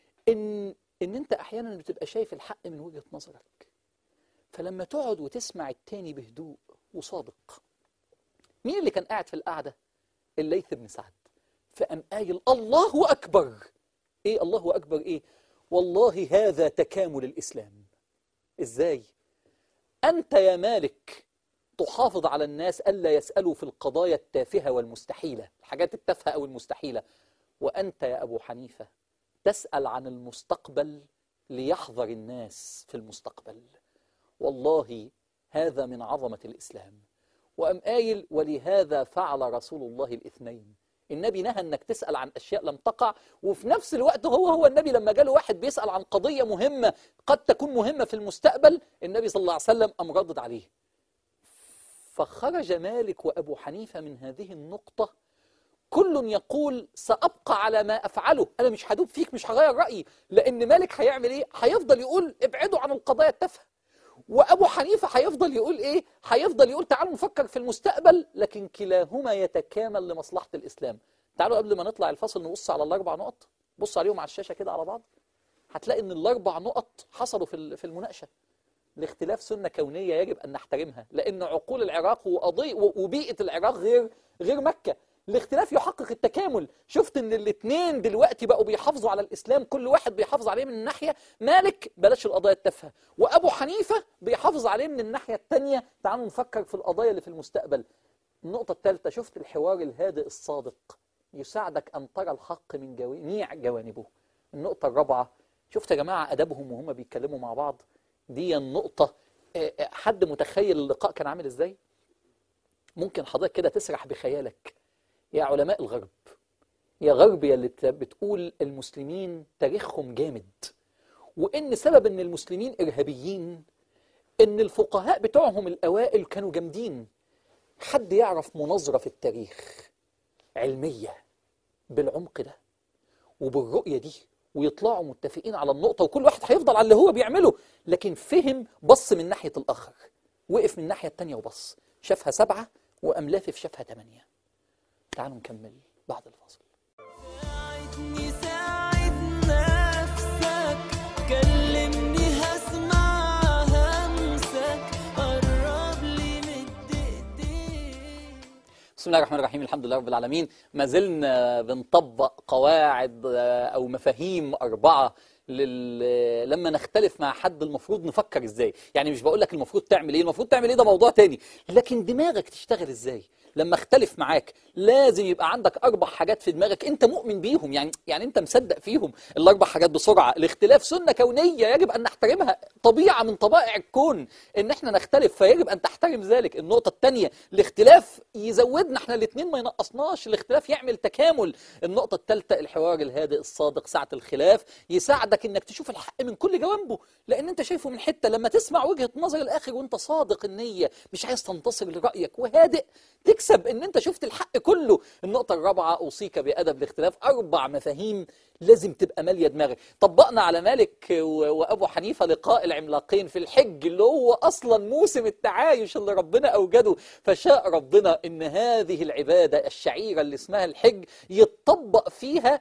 إن إن أنت أحيانا بتبقى شايف الحق من وجهة نظرك فلما تقعد وتسمع التاني بهدوء وصادق مين اللي كان قاعد في القعدة الليث بن سعد فقام قايل الله أكبر إيه الله أكبر إيه والله هذا تكامل الإسلام إزاي أنت يا مالك تحافظ على الناس ألا يسألوا في القضايا التافهة والمستحيلة الحاجات التافهة أو المستحيلة وأنت يا أبو حنيفة تسأل عن المستقبل ليحذر الناس في المستقبل والله هذا من عظمة الإسلام وأم قايل ولهذا فعل رسول الله الاثنين النبي نهى انك تسأل عن أشياء لم تقع وفي نفس الوقت هو هو النبي لما جاله واحد بيسأل عن قضية مهمة قد تكون مهمة في المستقبل النبي صلى الله عليه وسلم قام ردد عليه فخرج مالك وأبو حنيفة من هذه النقطة كل يقول سأبقى على ما أفعله أنا مش هدوب فيك مش هغير رأيي لأن مالك هيعمل إيه هيفضل يقول ابعدوا عن القضايا التافهة وأبو حنيفة هيفضل يقول إيه هيفضل يقول تعالوا نفكر في المستقبل لكن كلاهما يتكامل لمصلحة الإسلام تعالوا قبل ما نطلع الفصل نبص على الأربع نقط بص عليهم على الشاشة كده على بعض هتلاقي إن الأربع نقط حصلوا في ال- في المناقشة لاختلاف سنة كونية يجب أن نحترمها لأن عقول العراق وقضية وبيئة العراق غير غير مكة الاختلاف يحقق التكامل شفت ان الاثنين دلوقتي بقوا بيحافظوا على الاسلام كل واحد بيحافظ عليه من ناحيه مالك بلاش القضايا التافهه وابو حنيفه بيحافظ عليه من الناحيه الثانيه تعالوا نفكر في القضايا اللي في المستقبل النقطه الثالثه شفت الحوار الهادئ الصادق يساعدك ان ترى الحق من جميع جوانبه النقطه الرابعه شفت يا جماعه ادبهم وهم بيتكلموا مع بعض دي النقطه آه، آه، حد متخيل اللقاء كان عامل ازاي ممكن حضرتك كده تسرح بخيالك يا علماء الغرب يا غرب يا اللي بت- بتقول المسلمين تاريخهم جامد وان سبب ان المسلمين ارهابيين ان الفقهاء بتوعهم الاوائل كانوا جامدين حد يعرف مناظره في التاريخ علميه بالعمق ده وبالرؤيه دي ويطلعوا متفقين على النقطه وكل واحد هيفضل على اللي هو بيعمله لكن فهم بص من ناحيه الاخر وقف من الناحيه التانيه وبص شافها سبعه وقام لافف شافها ثمانيه تعالوا نكمل بعد الفاصل ساعدني ساعد نفسك كلمني هسمع همسك قرب لي مد ايديك بسم الله الرحمن الرحيم الحمد لله رب العالمين ما زلنا بنطبق قواعد آه، او مفاهيم اربعه لل... لما نختلف مع حد المفروض نفكر ازاي يعني مش بقول لك المفروض تعمل ايه المفروض تعمل ايه ده موضوع تاني لكن دماغك تشتغل ازاي لما اختلف معاك لازم يبقى عندك اربع حاجات في دماغك انت مؤمن بيهم يعني يعني انت مصدق فيهم الاربع حاجات بسرعه الاختلاف سنه كونيه يجب ان نحترمها طبيعه من طبائع الكون ان احنا نختلف فيجب ان تحترم ذلك النقطه الثانيه الاختلاف يزودنا احنا الاثنين ما ينقصناش الاختلاف يعمل تكامل النقطه الثالثه الحوار الهادئ الصادق ساعه الخلاف يساعدك انك تشوف الحق من كل جوانبه لان انت شايفه من حته لما تسمع وجهه نظر الاخر وانت صادق النيه مش عايز تنتصر لرايك وهادئ تكسب ان انت شفت الحق كله النقطه الرابعه اوصيك بادب الاختلاف اربع مفاهيم لازم تبقى ماليه دماغك طبقنا على مالك و- وابو حنيفه لقاء العملاقين في الحج اللي هو اصلا موسم التعايش اللي ربنا اوجده فشاء ربنا ان هذه العباده الشعيره اللي اسمها الحج يتطبق فيها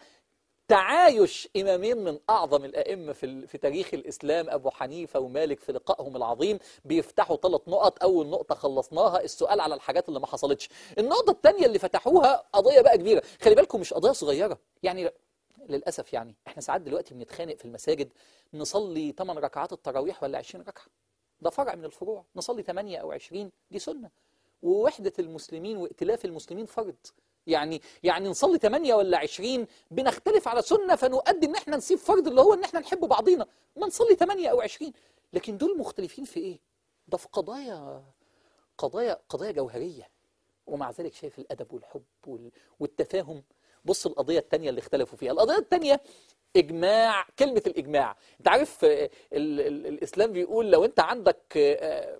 تعايش إمامين من أعظم الأئمة في, ال- في تاريخ الإسلام أبو حنيفة ومالك في لقائهم العظيم بيفتحوا ثلاث نقط أول نقطة خلصناها السؤال على الحاجات اللي ما حصلتش النقطة الثانية اللي فتحوها قضية بقى كبيرة خلي بالكم مش قضية صغيرة يعني للأسف يعني احنا ساعات دلوقتي بنتخانق في المساجد نصلي 8 ركعات التراويح ولا 20 ركعة ده فرع من الفروع نصلي 8 أو 20 دي سنة ووحدة المسلمين وائتلاف المسلمين فرض يعني يعني نصلي 8 ولا 20 بنختلف على سنة فنؤدي ان احنا نسيب فرض اللي هو ان احنا نحب بعضينا ما نصلي 8 او 20 لكن دول مختلفين في ايه ده في قضايا قضايا قضايا جوهرية ومع ذلك شايف الأدب والحب وال- والتفاهم بص القضية التانية اللي اختلفوا فيها القضية التانية إجماع كلمة الإجماع أنت عارف آه، ال ال الإسلام بيقول لو أنت عندك آه،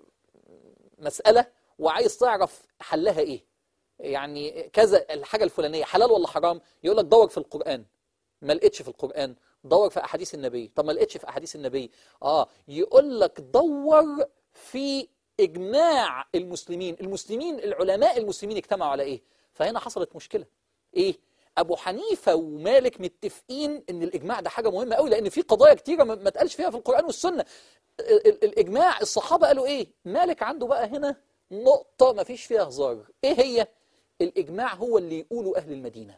مسألة وعايز تعرف حلها إيه يعني كذا الحاجة الفلانية حلال ولا حرام يقول لك دور في القرآن ما لقيتش في القرآن دور في أحاديث النبي طب ما لقيتش في أحاديث النبي آه يقول لك دور في إجماع المسلمين المسلمين العلماء المسلمين اجتمعوا على إيه فهنا حصلت مشكلة إيه أبو حنيفة ومالك متفقين إن الإجماع ده حاجة مهمة قوي لأن في قضايا كتيرة ما ما اتقالش فيها في القرآن والسنة ال- ال- الإجماع الصحابة قالوا إيه مالك عنده بقى هنا نقطة ما فيش فيها هزار إيه هي الإجماع هو اللي يقوله أهل المدينة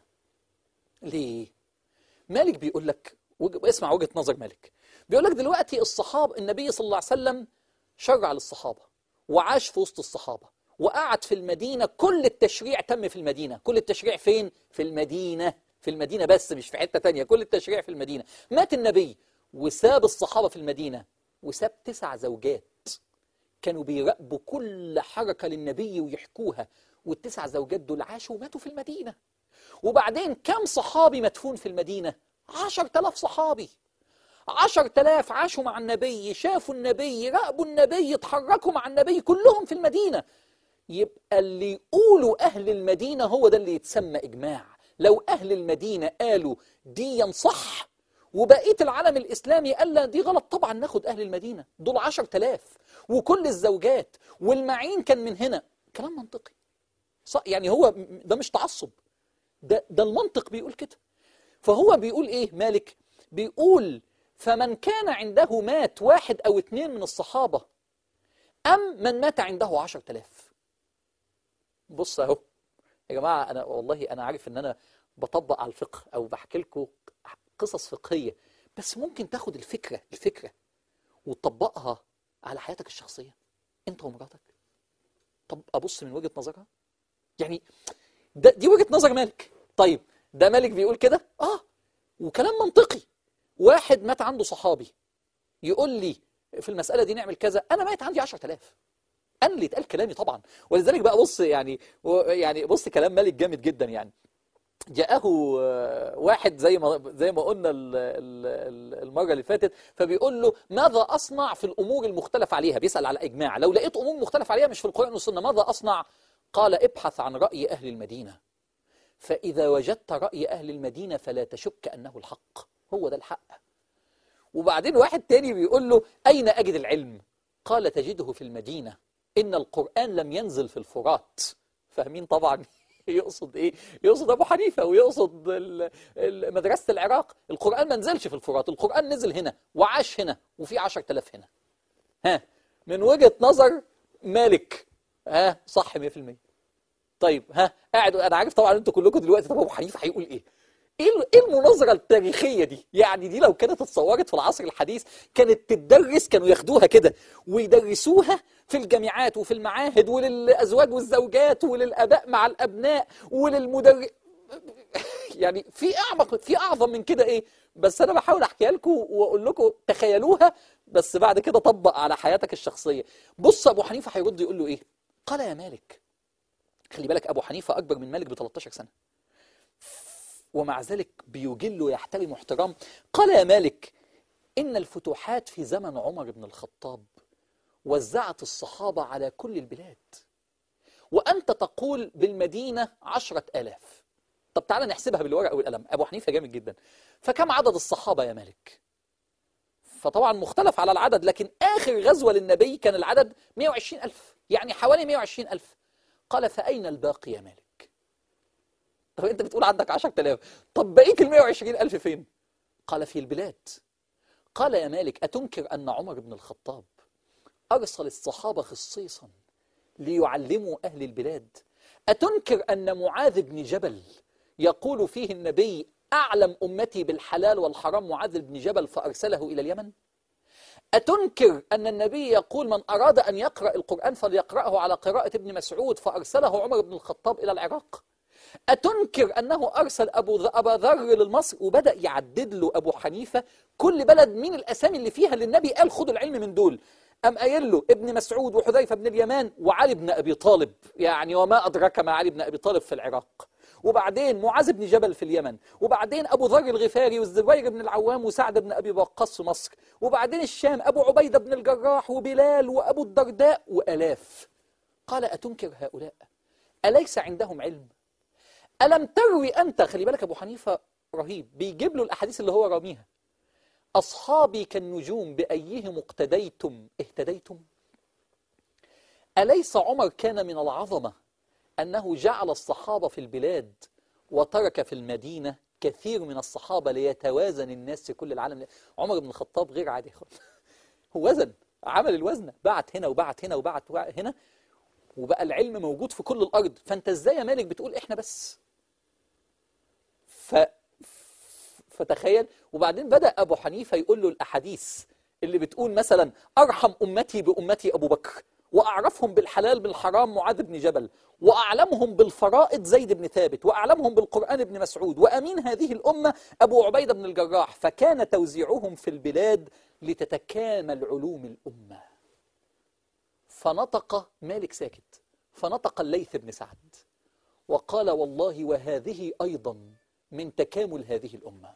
ليه مالك بيقول لك وج- اسمع وجهة نظر مالك بيقول لك دلوقتي الصحابة النبي صلى الله عليه وسلم شرع للصحابة وعاش في وسط الصحابة وقعد في المدينة كل التشريع تم في المدينة كل التشريع فين؟ في المدينة في المدينة بس مش في حتة تانية كل التشريع في المدينة مات النبي وساب الصحابة في المدينة وساب تسع زوجات كانوا بيراقبوا كل حركة للنبي ويحكوها والتسع زوجات دول عاشوا وماتوا في المدينة وبعدين كم صحابي مدفون في المدينة عشر تلاف صحابي عشر تلاف عاشوا مع النبي شافوا النبي راقبوا النبي اتحركوا مع النبي كلهم في المدينة يبقى اللي يقولوا أهل المدينة هو ده اللي يتسمى إجماع لو أهل المدينة قالوا دي صح وبقية العالم الإسلامي قال لا دي غلط طبعا ناخد أهل المدينة دول عشر تلاف وكل الزوجات والمعين كان من هنا كلام منطقي صح يعني هو م- ده مش تعصب ده ده المنطق بيقول كده فهو بيقول ايه مالك بيقول فمن كان عنده مات واحد او اتنين من الصحابة ام من مات عنده عشر تلاف بص اهو يا جماعة انا والله انا عارف ان انا بطبق على الفقه او بحكي لكم قصص فقهية بس ممكن تاخد الفكرة الفكرة وتطبقها على حياتك الشخصية انت ومراتك طب ابص من وجهة نظرها يعني ده دي وجهة نظر مالك طيب ده مالك بيقول كده اه وكلام منطقي واحد مات عنده صحابي يقول لي في المسألة دي نعمل كذا أنا مات عندي 10000 أنا اللي اتقال كلامي طبعا ولذلك بقى بص يعني و- يعني بص كلام مالك جامد جدا يعني جاءه آه، واحد زي ما زي ما قلنا ال- ال- ال- المره اللي فاتت فبيقول له ماذا اصنع في الامور المختلف عليها بيسال على اجماع لو لقيت امور مختلف عليها مش في القران والسنه ماذا اصنع قال ابحث عن راي اهل المدينه فاذا وجدت راي اهل المدينه فلا تشك انه الحق هو ده الحق وبعدين واحد تاني بيقول له اين اجد العلم قال تجده في المدينه ان القران لم ينزل في الفرات فاهمين طبعا يقصد ايه يقصد ابو حنيفه ويقصد ال- ال- مدرسه العراق القران ما نزلش في الفرات القران نزل هنا وعاش هنا وفي 10000 هنا ها من وجهه نظر مالك ها صح 100% طيب ها قاعد انا عارف طبعا انتوا كلكم دلوقتي طب ابو حنيفه هيقول ايه ايه ال- ايه المناظره التاريخيه دي يعني دي لو كانت اتصورت في العصر الحديث كانت تدرس كانوا ياخدوها كده ويدرسوها في الجامعات وفي المعاهد وللازواج والزوجات وللاباء مع الابناء وللمدر يعني في اعمق في اعظم من كده ايه بس انا بحاول احكيها لكم واقول لكم تخيلوها بس بعد كده طبق على حياتك الشخصيه بص ابو حنيفه هيرد يقول له ايه قال يا مالك خلي بالك ابو حنيفه اكبر من مالك ب 13 سنه ومع ذلك بيجل ويحترم احترام قال يا مالك إن الفتوحات في زمن عمر بن الخطاب وزعت الصحابة على كل البلاد وأنت تقول بالمدينة عشرة آلاف طب تعالى نحسبها بالورقة والقلم أبو حنيفة جامد جدا فكم عدد الصحابة يا مالك فطبعا مختلف على العدد لكن آخر غزوة للنبي كان العدد 120 ألف يعني حوالي 120 ألف قال فأين الباقي يا مالك طب انت بتقول عندك 10000 طب بقيه ال 120000 فين قال في البلاد قال يا مالك اتنكر ان عمر بن الخطاب ارسل الصحابه خصيصا ليعلموا اهل البلاد اتنكر ان معاذ بن جبل يقول فيه النبي اعلم امتي بالحلال والحرام معاذ بن جبل فارسله الى اليمن أتنكر أن النبي يقول من أراد أن يقرأ القرآن فليقرأه على قراءة ابن مسعود فأرسله عمر بن الخطاب إلى العراق أتنكر أنه أرسل أبو ذ- أبا ذر للمصر وبدأ يعدد له أبو حنيفة كل بلد مين الأسامي اللي فيها اللي النبي قال خدوا العلم من دول أم قايل له ابن مسعود وحذيفة بن اليمان وعلي بن أبي طالب يعني وما أدرك ما علي بن أبي طالب في العراق وبعدين معاذ بن جبل في اليمن وبعدين أبو ذر الغفاري والزبير بن العوام وسعد بن أبي وقاص في مصر وبعدين الشام أبو عبيدة بن الجراح وبلال وأبو الدرداء وألاف قال أتنكر هؤلاء أليس عندهم علم ألم تروي أنت خلي بالك أبو حنيفة رهيب بيجيب له الأحاديث اللي هو راميها أصحابي كالنجوم بأيهم اقتديتم اهتديتم أليس عمر كان من العظمة أنه جعل الصحابة في البلاد وترك في المدينة كثير من الصحابة ليتوازن الناس في كل العالم عمر بن الخطاب غير عادي خالص هو وزن عمل الوزن بعت هنا وبعت هنا وبعت هنا وبقى العلم موجود في كل الأرض فأنت إزاي يا مالك بتقول إحنا بس ف... فتخيل وبعدين بدأ أبو حنيفة يقول له الأحاديث اللي بتقول مثلا أرحم أمتي بأمتي أبو بكر وأعرفهم بالحلال بالحرام معاذ بن جبل وأعلمهم بالفرائض زيد بن ثابت وأعلمهم بالقرآن ابن مسعود وأمين هذه الأمة أبو عبيدة بن الجراح فكان توزيعهم في البلاد لتتكامل علوم الأمة فنطق مالك ساكت فنطق الليث بن سعد وقال والله وهذه أيضا من تكامل هذه الأمة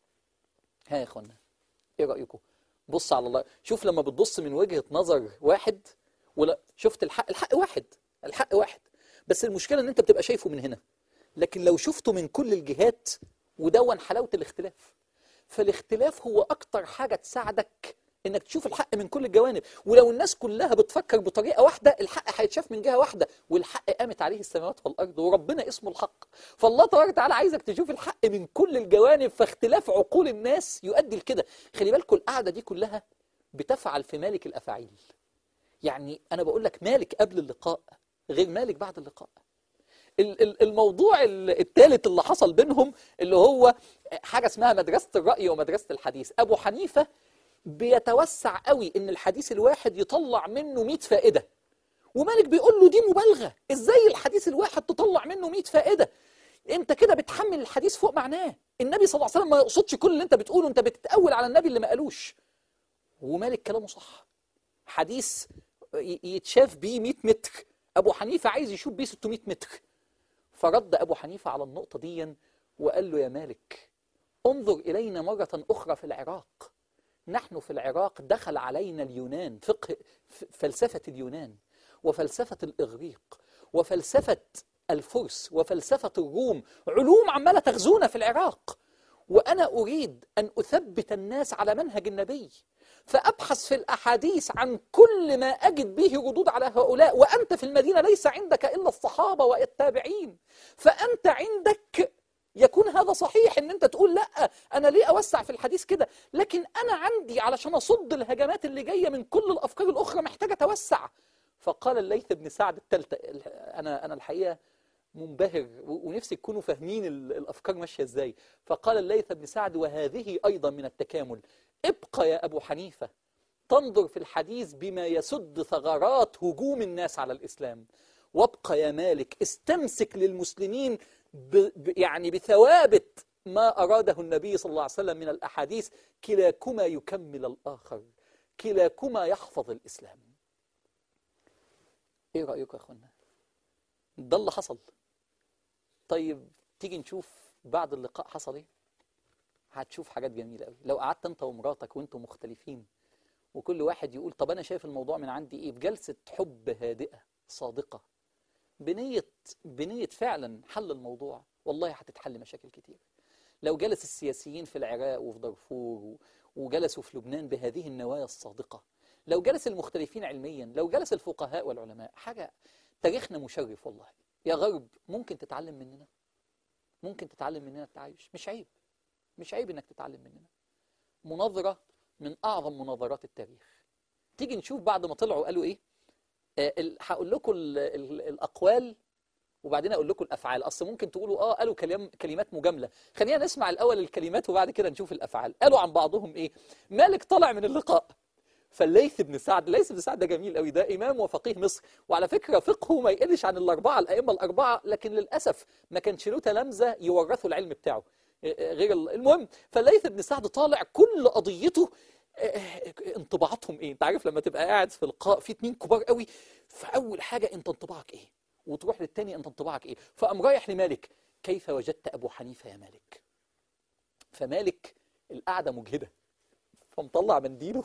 ها يا أخوانا إيه رأيكم بص على الله شوف لما بتبص من وجهة نظر واحد ولا شفت الحق الحق واحد الحق واحد بس المشكلة ان انت بتبقى شايفه من هنا لكن لو شفته من كل الجهات ودون حلاوة الاختلاف فالاختلاف هو اكتر حاجة تساعدك انك تشوف الحق من كل الجوانب ولو الناس كلها بتفكر بطريقة واحدة الحق هيتشاف من جهة واحدة والحق قامت عليه السماوات والارض وربنا اسمه الحق فالله تبارك وتعالى عايزك تشوف الحق من كل الجوانب فاختلاف عقول الناس يؤدي لكده خلي بالكم القعدة دي كلها بتفعل في مالك الافاعيل يعني انا بقول لك مالك قبل اللقاء غير مالك بعد اللقاء ال- ال- الموضوع ال- الثالث اللي حصل بينهم اللي هو حاجة اسمها مدرسة الرأي ومدرسة الحديث أبو حنيفة بيتوسع قوي إن الحديث الواحد يطلع منه 100 فائدة ومالك بيقول له دي مبالغة إزاي الحديث الواحد تطلع منه 100 فائدة انت كده بتحمل الحديث فوق معناه النبي صلى الله عليه وسلم ما يقصدش كل اللي انت بتقوله انت بتتأول على النبي اللي ما قالوش ومالك كلامه صح حديث ي- يتشاف بيه 100 متر ابو حنيفه عايز يشوف بيه 600 متر فرد ابو حنيفه على النقطه دي وقال له يا مالك انظر الينا مره اخرى في العراق نحن في العراق دخل علينا اليونان فقه ف- فلسفه اليونان وفلسفه الاغريق وفلسفه الفرس وفلسفه الروم علوم عماله تغزونا في العراق وانا اريد ان اثبت الناس على منهج النبي فابحث في الاحاديث عن كل ما اجد به ردود على هؤلاء وانت في المدينه ليس عندك الا الصحابه والتابعين فانت عندك يكون هذا صحيح ان انت تقول لا انا ليه اوسع في الحديث كده لكن انا عندي علشان اصد الهجمات اللي جايه من كل الافكار الاخرى محتاجه اتوسع فقال الليث بن سعد الثالثه انا انا الحقيقه منبهر و- ونفسي تكونوا فاهمين ال- الافكار ماشيه ازاي فقال الليث بن سعد وهذه ايضا من التكامل ابقى يا ابو حنيفه تنظر في الحديث بما يسد ثغرات هجوم الناس على الاسلام وابقى يا مالك استمسك للمسلمين ب ب يعني بثوابت ما اراده النبي صلى الله عليه وسلم من الاحاديث كلاكما يكمل الاخر كلاكما يحفظ الاسلام ايه رايكم يا اخوانا ده اللي حصل طيب تيجي نشوف بعد اللقاء حصل ايه هتشوف حاجات جميله قوي لو قعدت انت ومراتك وانتم مختلفين وكل واحد يقول طب انا شايف الموضوع من عندي ايه بجلسه حب هادئه صادقه بنيه بنيه فعلا حل الموضوع والله هتتحل مشاكل كتير لو جلس السياسيين في العراق وفي دارفور و- وجلسوا في لبنان بهذه النوايا الصادقه لو جلس المختلفين علميا لو جلس الفقهاء والعلماء حاجه تاريخنا مشرف والله يا غرب ممكن تتعلم مننا ممكن تتعلم مننا التعايش مش عيب مش عيب انك تتعلم مننا مناظرة من أعظم مناظرات التاريخ تيجي نشوف بعد ما طلعوا قالوا إيه آه، ال- هقول لكم ال- ال- الأقوال وبعدين أقول لكم الأفعال أصل ممكن تقولوا آه قالوا كلام كلمات مجاملة خلينا نسمع الأول الكلمات وبعد كده نشوف الأفعال قالوا عن بعضهم إيه مالك طلع من اللقاء فالليث بن سعد الليث بن سعد ده جميل قوي ده إمام وفقيه مصر وعلى فكرة فقهه ما يقلش عن الأربعة الأئمة الأربعة لكن للأسف ما كانش له تلامذة يورثوا العلم بتاعه غير ال- المهم فالليث بن سعد طالع كل قضيته آه، انطباعاتهم ايه انت عارف لما تبقى قاعد في لقاء في اتنين كبار قوي فاول حاجه انت انطباعك ايه وتروح للتاني انت انطباعك ايه فقام رايح لمالك كيف وجدت ابو حنيفه يا مالك فمالك القعده مجهده فمطلع منديله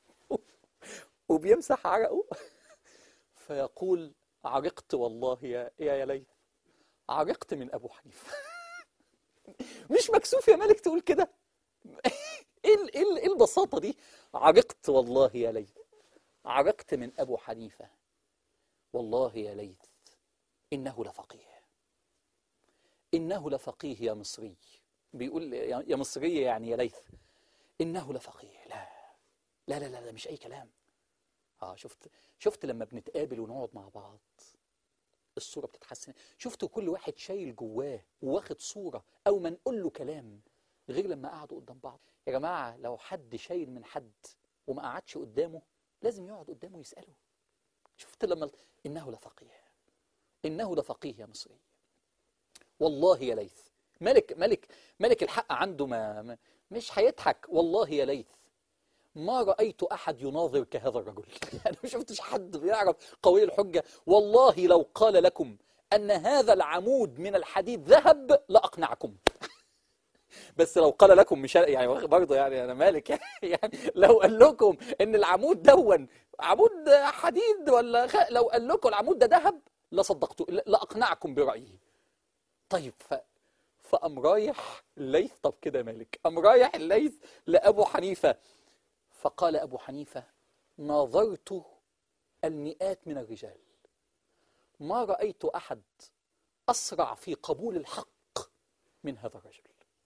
وبيمسح عرقه فيقول عرقت والله يا يا يا ليث عرقت من ابو حنيفه مش مكسوف يا مالك تقول كده ايه ال- ايه ال- ايه البساطه دي عرقت والله يا ليث عرقت من ابو حنيفه والله يا ليث انه لفقيه انه لفقيه يا مصري بيقول يا يا مصري يعني يا ليث انه لفقيه لا لا لا لا, لا مش اي كلام اه شفت شفت لما بنتقابل ونقعد مع بعض الصورة بتتحسن شفتوا كل واحد شايل جواه واخد صورة أو ما نقول له كلام غير لما قعدوا قدام بعض يا جماعة لو حد شايل من حد وما قعدش قدامه لازم يقعد قدامه يسأله شفت لما ال- إنه لفقيه إنه لفقيه يا مصري والله يا ليث ملك ملك ملك الحق عنده ما ما- مش هيضحك والله يا ليث ما رأيت أحد يناظر كهذا الرجل أنا ما شفتش حد بيعرف قوي الحجة والله لو قال لكم أن هذا العمود من الحديد ذهب لأقنعكم بس لو قال لكم مش يعني برضه يعني أنا مالك يعني, يعني لو قال لكم إن العمود دون عمود حديد ولا خ... لو قال لكم العمود ده ذهب لصدقته لأقنعكم برأيي طيب ف... فقام رايح الليث طب كده مالك قام رايح الليث لأبو حنيفة فقال أبو حنيفة ناظرت المئات من الرجال ما رأيت أحد أسرع في قبول الحق من هذا الرجل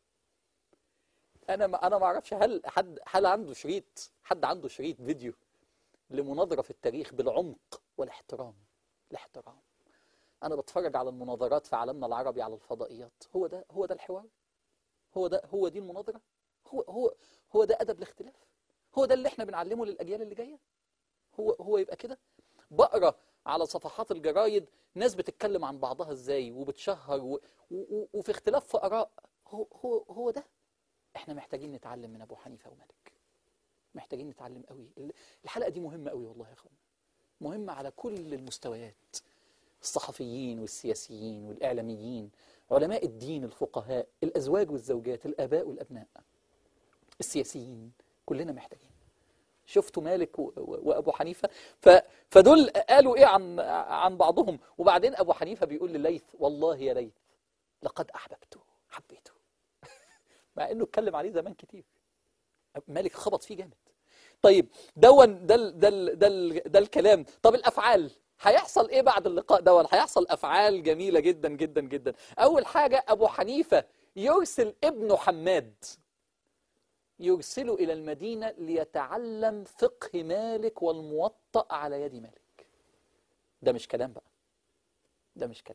أنا ما أنا ما أعرفش هل حد هل عنده شريط حد عنده شريط فيديو لمناظرة في التاريخ بالعمق والاحترام الاحترام أنا بتفرج على المناظرات في عالمنا العربي على الفضائيات هو ده هو ده الحوار هو ده هو دي المناظرة هو هو هو ده أدب الاختلاف هو ده اللي احنا بنعلمه للأجيال اللي جاية هو هو يبقى كده بقرا على صفحات الجرايد ناس بتتكلم عن بعضها ازاي وبتشهر و... و... وفي اختلاف في آراء هو هو هو ده احنا محتاجين نتعلم من ابو حنيفه ومالك محتاجين نتعلم قوي الحلقه دي مهمه قوي والله يا اخوان مهمه على كل المستويات الصحفيين والسياسيين والاعلاميين علماء الدين الفقهاء الازواج والزوجات الاباء والابناء السياسيين كلنا محتاجين شفتوا مالك و- و- وابو حنيفه ف... فدول قالوا ايه عن عن بعضهم وبعدين ابو حنيفه بيقول لليث والله يا ليث لقد احببته حبيته مع انه اتكلم عليه زمان كتير مالك خبط فيه جامد طيب دون ده ال- ده ال- ده ال- ده الكلام طب الافعال هيحصل ايه بعد اللقاء دون هيحصل افعال جميله جدا جدا جدا اول حاجه ابو حنيفه يرسل ابنه حماد يرسله إلى المدينة ليتعلم فقه مالك والموطأ على يد مالك ده مش كلام بقى ده مش كلام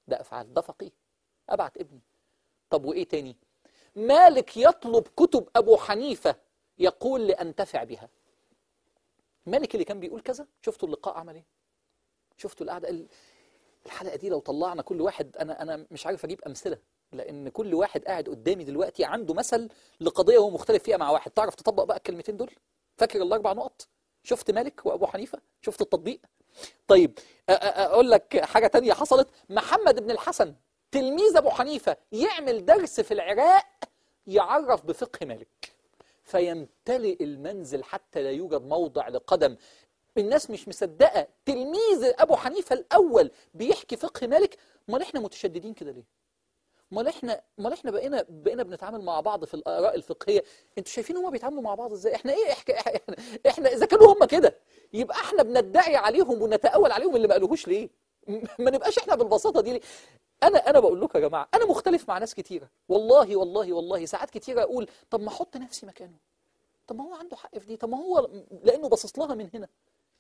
ده افعال ده فقيه ابعت ابني طب وايه تاني مالك يطلب كتب ابو حنيفه يقول لانتفع بها مالك اللي كان بيقول كذا شفتوا اللقاء عمل ايه شفتوا القعده ال- الحلقه دي لو طلعنا كل واحد انا انا مش عارف اجيب امثله لان كل واحد قاعد قدامي دلوقتي عنده مثل لقضيه هو مختلف فيها مع واحد تعرف تطبق بقى الكلمتين دول فاكر الاربع نقط شفت مالك وابو حنيفه شفت التطبيق طيب أ- أ- اقول لك حاجه تانية حصلت محمد بن الحسن تلميذ ابو حنيفه يعمل درس في العراق يعرف بفقه مالك فيمتلئ المنزل حتى لا يوجد موضع لقدم الناس مش مصدقه تلميذ ابو حنيفه الاول بيحكي فقه مالك امال احنا متشددين كده ليه امال احنا امال احنا بقينا بقينا بنتعامل مع بعض في الاراء الفقهيه انتوا شايفين هما بيتعاملوا مع بعض ازاي احنا ايه احنا, احنا, احنا اذا كانوا هما كده يبقى احنا بندعي عليهم ونتاول عليهم اللي ما قالوهوش ليه م- ما نبقاش احنا بالبساطه دي ليه انا انا بقول لكم يا جماعه انا مختلف مع ناس كتيره والله والله والله ساعات كتيره اقول طب ما احط نفسي مكانه طب ما هو عنده حق في دي طب ما هو لانه باصص لها من هنا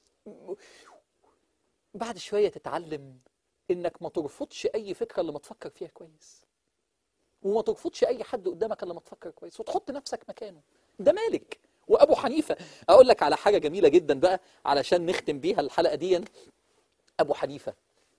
بعد شويه تتعلم انك ما ترفضش اي فكره اللي ما تفكر فيها كويس وما ترفضش اي حد قدامك الا ما تفكر كويس وتحط نفسك مكانه ده مالك وابو حنيفه اقول لك على حاجه جميله جدا بقى علشان نختم بيها الحلقه دي ابو حنيفه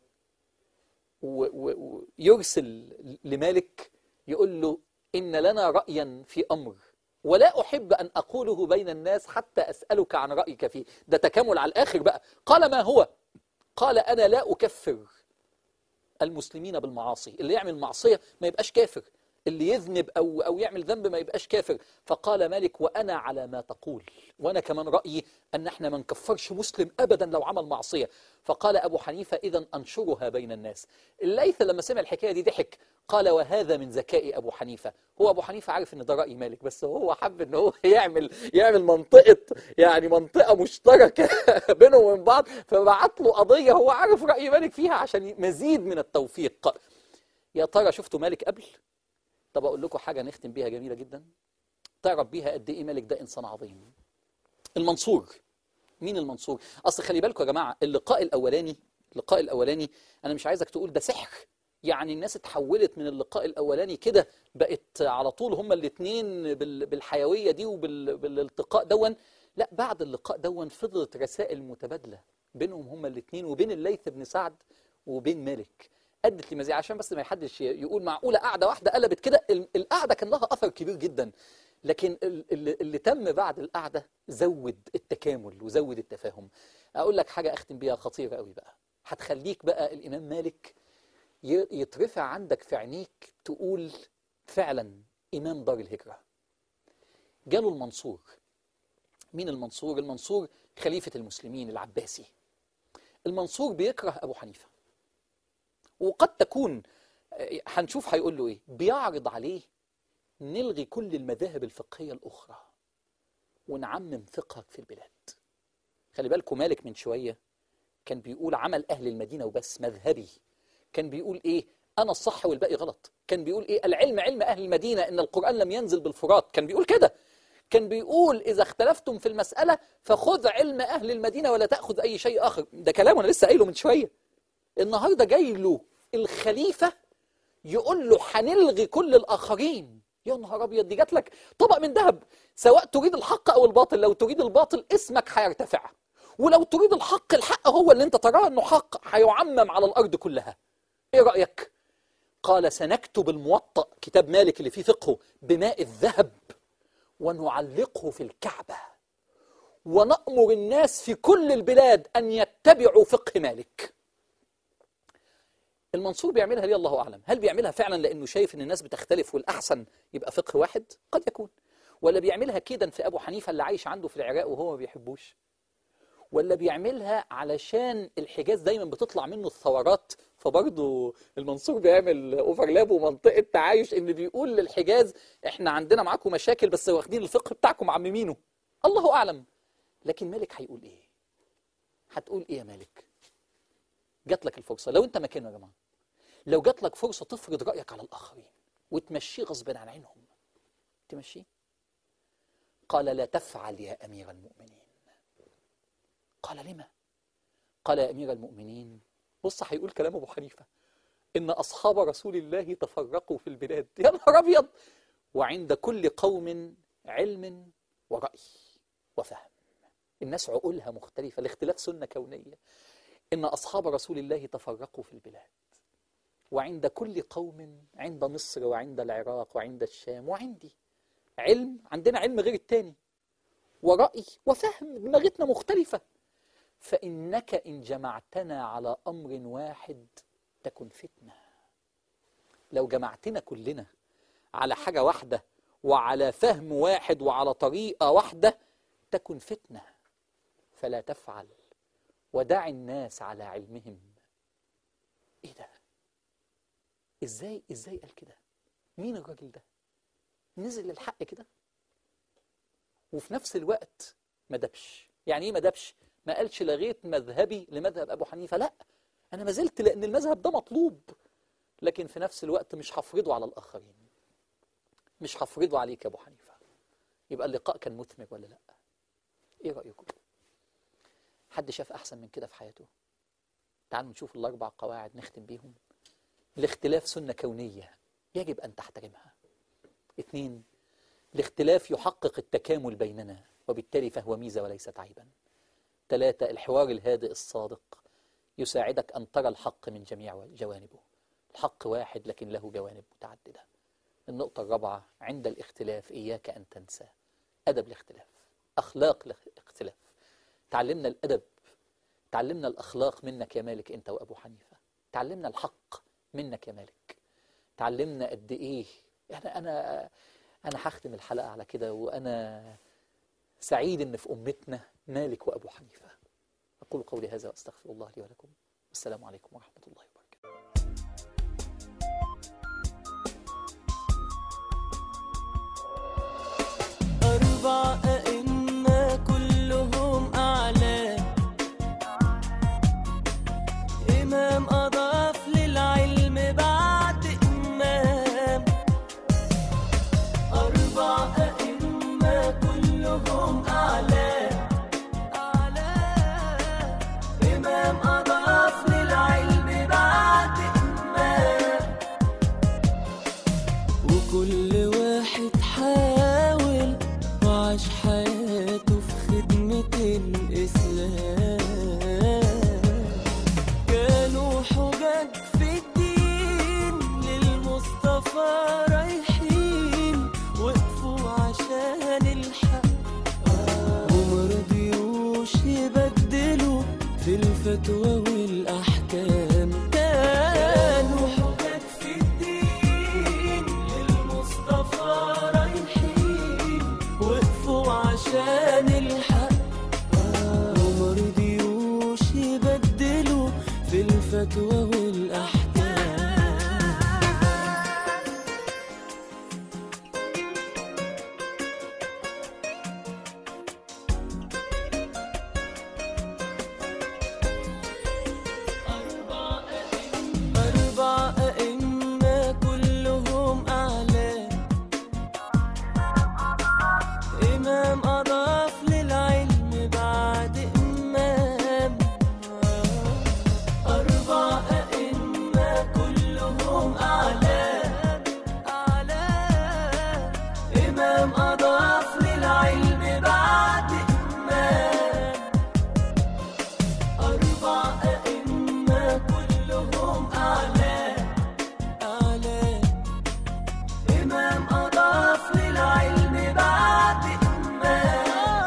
و- و- ويرسل لمالك يقول له ان لنا رايا في امر ولا احب ان اقوله بين الناس حتى اسالك عن رايك فيه ده تكامل على الاخر بقى قال ما هو قال انا لا اكفر المسلمين بالمعاصي اللي يعمل معصية ما يبقاش كافر اللي يذنب أو, أو يعمل ذنب ما يبقاش كافر فقال مالك وأنا على ما تقول وأنا كمان رأيي أن احنا ما نكفرش مسلم أبدا لو عمل معصية فقال أبو حنيفة إذا أنشرها بين الناس الليث لما سمع الحكاية دي ضحك قال وهذا من ذكاء أبو حنيفة هو أبو حنيفة عارف أن ده رأي مالك بس هو حب أن هو يعمل يعمل منطقة يعني منطقة مشتركة بينهم وبين بعض فبعت له قضية هو عارف رأي مالك فيها عشان مزيد من التوفيق يا ترى شفتوا مالك قبل طب أقول لكم حاجة نختم بيها جميلة جدا تعرف بيها قد إيه مالك ده إنسان عظيم المنصور مين المنصور أصل خلي بالكم يا جماعة اللقاء الأولاني اللقاء الأولاني أنا مش عايزك تقول ده سحر يعني الناس اتحولت من اللقاء الأولاني كده بقت على طول هما الاتنين بال- بالحيوية دي وبالالتقاء دون لا بعد اللقاء دون فضلت رسائل متبادلة بينهم هما الاتنين وبين الليث بن سعد وبين مالك ادت لمزيد عشان بس ما حدش يقول معقوله قاعده واحده قلبت كده ال- القعده كان لها اثر كبير جدا لكن ال- اللي, اللي تم بعد القعده زود التكامل وزود التفاهم اقول لك حاجه اختم بيها خطيره قوي بقى هتخليك بقى الامام مالك ي- يترفع عندك في عينيك تقول فعلا امام دار الهجره جاله المنصور مين المنصور المنصور خليفه المسلمين العباسي المنصور بيكره ابو حنيفه وقد تكون آه، هنشوف هيقول له ايه بيعرض عليه نلغي كل المذاهب الفقهية الأخرى ونعمم فقهك في البلاد خلي بالكم مالك من شوية كان بيقول عمل أهل المدينة وبس مذهبي كان بيقول إيه أنا الصح والباقي غلط كان بيقول إيه العلم علم أهل المدينة إن القرآن لم ينزل بالفرات كان بيقول كده كان بيقول إذا اختلفتم في المسألة فخذ علم أهل المدينة ولا تأخذ أي شيء آخر ده كلام أنا لسه قايله من شوية النهاردة جاي له الخليفة يقول له هنلغي كل الآخرين يا نهار أبيض دي جات لك طبق من ذهب سواء تريد الحق أو الباطل لو تريد الباطل اسمك هيرتفع ولو تريد الحق الحق هو اللي انت تراه انه حق هيعمم على الأرض كلها ايه رأيك قال سنكتب الموطأ كتاب مالك اللي فيه فقهه بماء الذهب ونعلقه في الكعبة ونأمر الناس في كل البلاد أن يتبعوا فقه مالك المنصور بيعملها ليه الله أعلم هل بيعملها فعلا لأنه شايف أن الناس بتختلف والأحسن يبقى فقه واحد قد يكون ولا بيعملها كيدا في أبو حنيفة اللي عايش عنده في العراق وهو ما بيحبوش ولا بيعملها علشان الحجاز دايما بتطلع منه الثورات فبرضه المنصور بيعمل اوفرلاب ومنطقه تعايش ان بيقول للحجاز احنا عندنا معاكم مشاكل بس واخدين الفقه بتاعكم عممينه الله اعلم لكن مالك هيقول ايه هتقول ايه يا مالك جات لك الفرصه لو انت مكانه يا جماعه لو جات لك فرصه تفرض رايك على الاخرين وتمشيه غصب عن عينهم تمشيه قال لا تفعل يا امير المؤمنين قال لما قال يا امير المؤمنين بص هيقول كلام ابو حنيفه إن أصحاب رسول الله تفرقوا في البلاد يا نهار أبيض وعند كل قوم علم ورأي وفهم الناس عقولها مختلفة الاختلاف سنة كونية إن أصحاب رسول الله تفرقوا في البلاد وعند كل قوم عند مصر وعند العراق وعند الشام وعندي علم عندنا علم غير التاني ورأي وفهم دماغتنا مختلفة فإنك إن جمعتنا على أمر واحد تكن فتنة لو جمعتنا كلنا على حاجة واحدة وعلى فهم واحد وعلى طريقة واحدة تكن فتنة فلا تفعل ودع الناس على علمهم ايه ده ازاي ازاي قال كده مين الراجل ده نزل للحق كده وفي نفس الوقت ما دبش يعني ايه ما دبش ما قالش لغيت مذهبي لمذهب ابو حنيفه لا انا ما زلت لان المذهب ده مطلوب لكن في نفس الوقت مش هفرضه على الاخرين مش هفرضه عليك يا ابو حنيفه يبقى اللقاء كان مثمر ولا لا ايه رايكم حد شاف احسن من كده في حياته تعالوا نشوف الاربع قواعد نختم بيهم الاختلاف سنه كونيه يجب ان تحترمها اثنين الاختلاف يحقق التكامل بيننا وبالتالي فهو ميزه وليست عيبا ثلاثة الحوار الهادئ الصادق يساعدك أن ترى الحق من جميع جوانبه الحق واحد لكن له جوانب متعددة النقطة الرابعة عند الاختلاف إياك أن تنسى أدب الاختلاف أخلاق الاختلاف تعلمنا الأدب تعلمنا الأخلاق منك يا مالك أنت وأبو حنيفة تعلمنا الحق منك يا مالك تعلمنا قد إيه أنا أنا أنا هختم الحلقة على كده وأنا سعيد إن في أمتنا مالك وأبو حنيفة أقول قولي هذا وأستغفر الله لي ولكم والسلام عليكم ورحمة الله وبركاته أربع أئمة كلهم أعلام إمام أضاف للعلم بعد إمام أربع أئمة كلهم أعلام أعلام إمام أضاف للعلم بعد إمام وكل واحد حاول وعاش حياته في خدمة الإسلام كانوا حجج في الدين للمصطفى رايحين وقفوا عشان الحق ومرضيوش يبدلوا في الفتوى والأحكام كانوا حجج في الدين للمصطفى رايحين وقفوا عشان الحق ومرضيوش يبدلوا في الفتوى والأحكام أربع أئمة كلهم أعلام إمام أضاف للعلم بعد إمام أربع أئمة كلهم أعلام أعلام إمام أضاف للعلم بعد إمام أربع أئمة كلهم أعلام أعلام إمام أضاف للعلم بعد إمام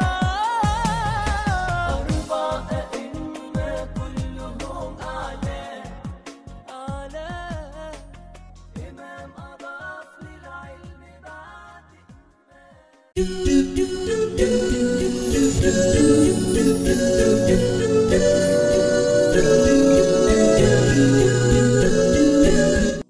أربع أئمة كلهم أعلام أعلام إمام أضاف للعلم بعد إمام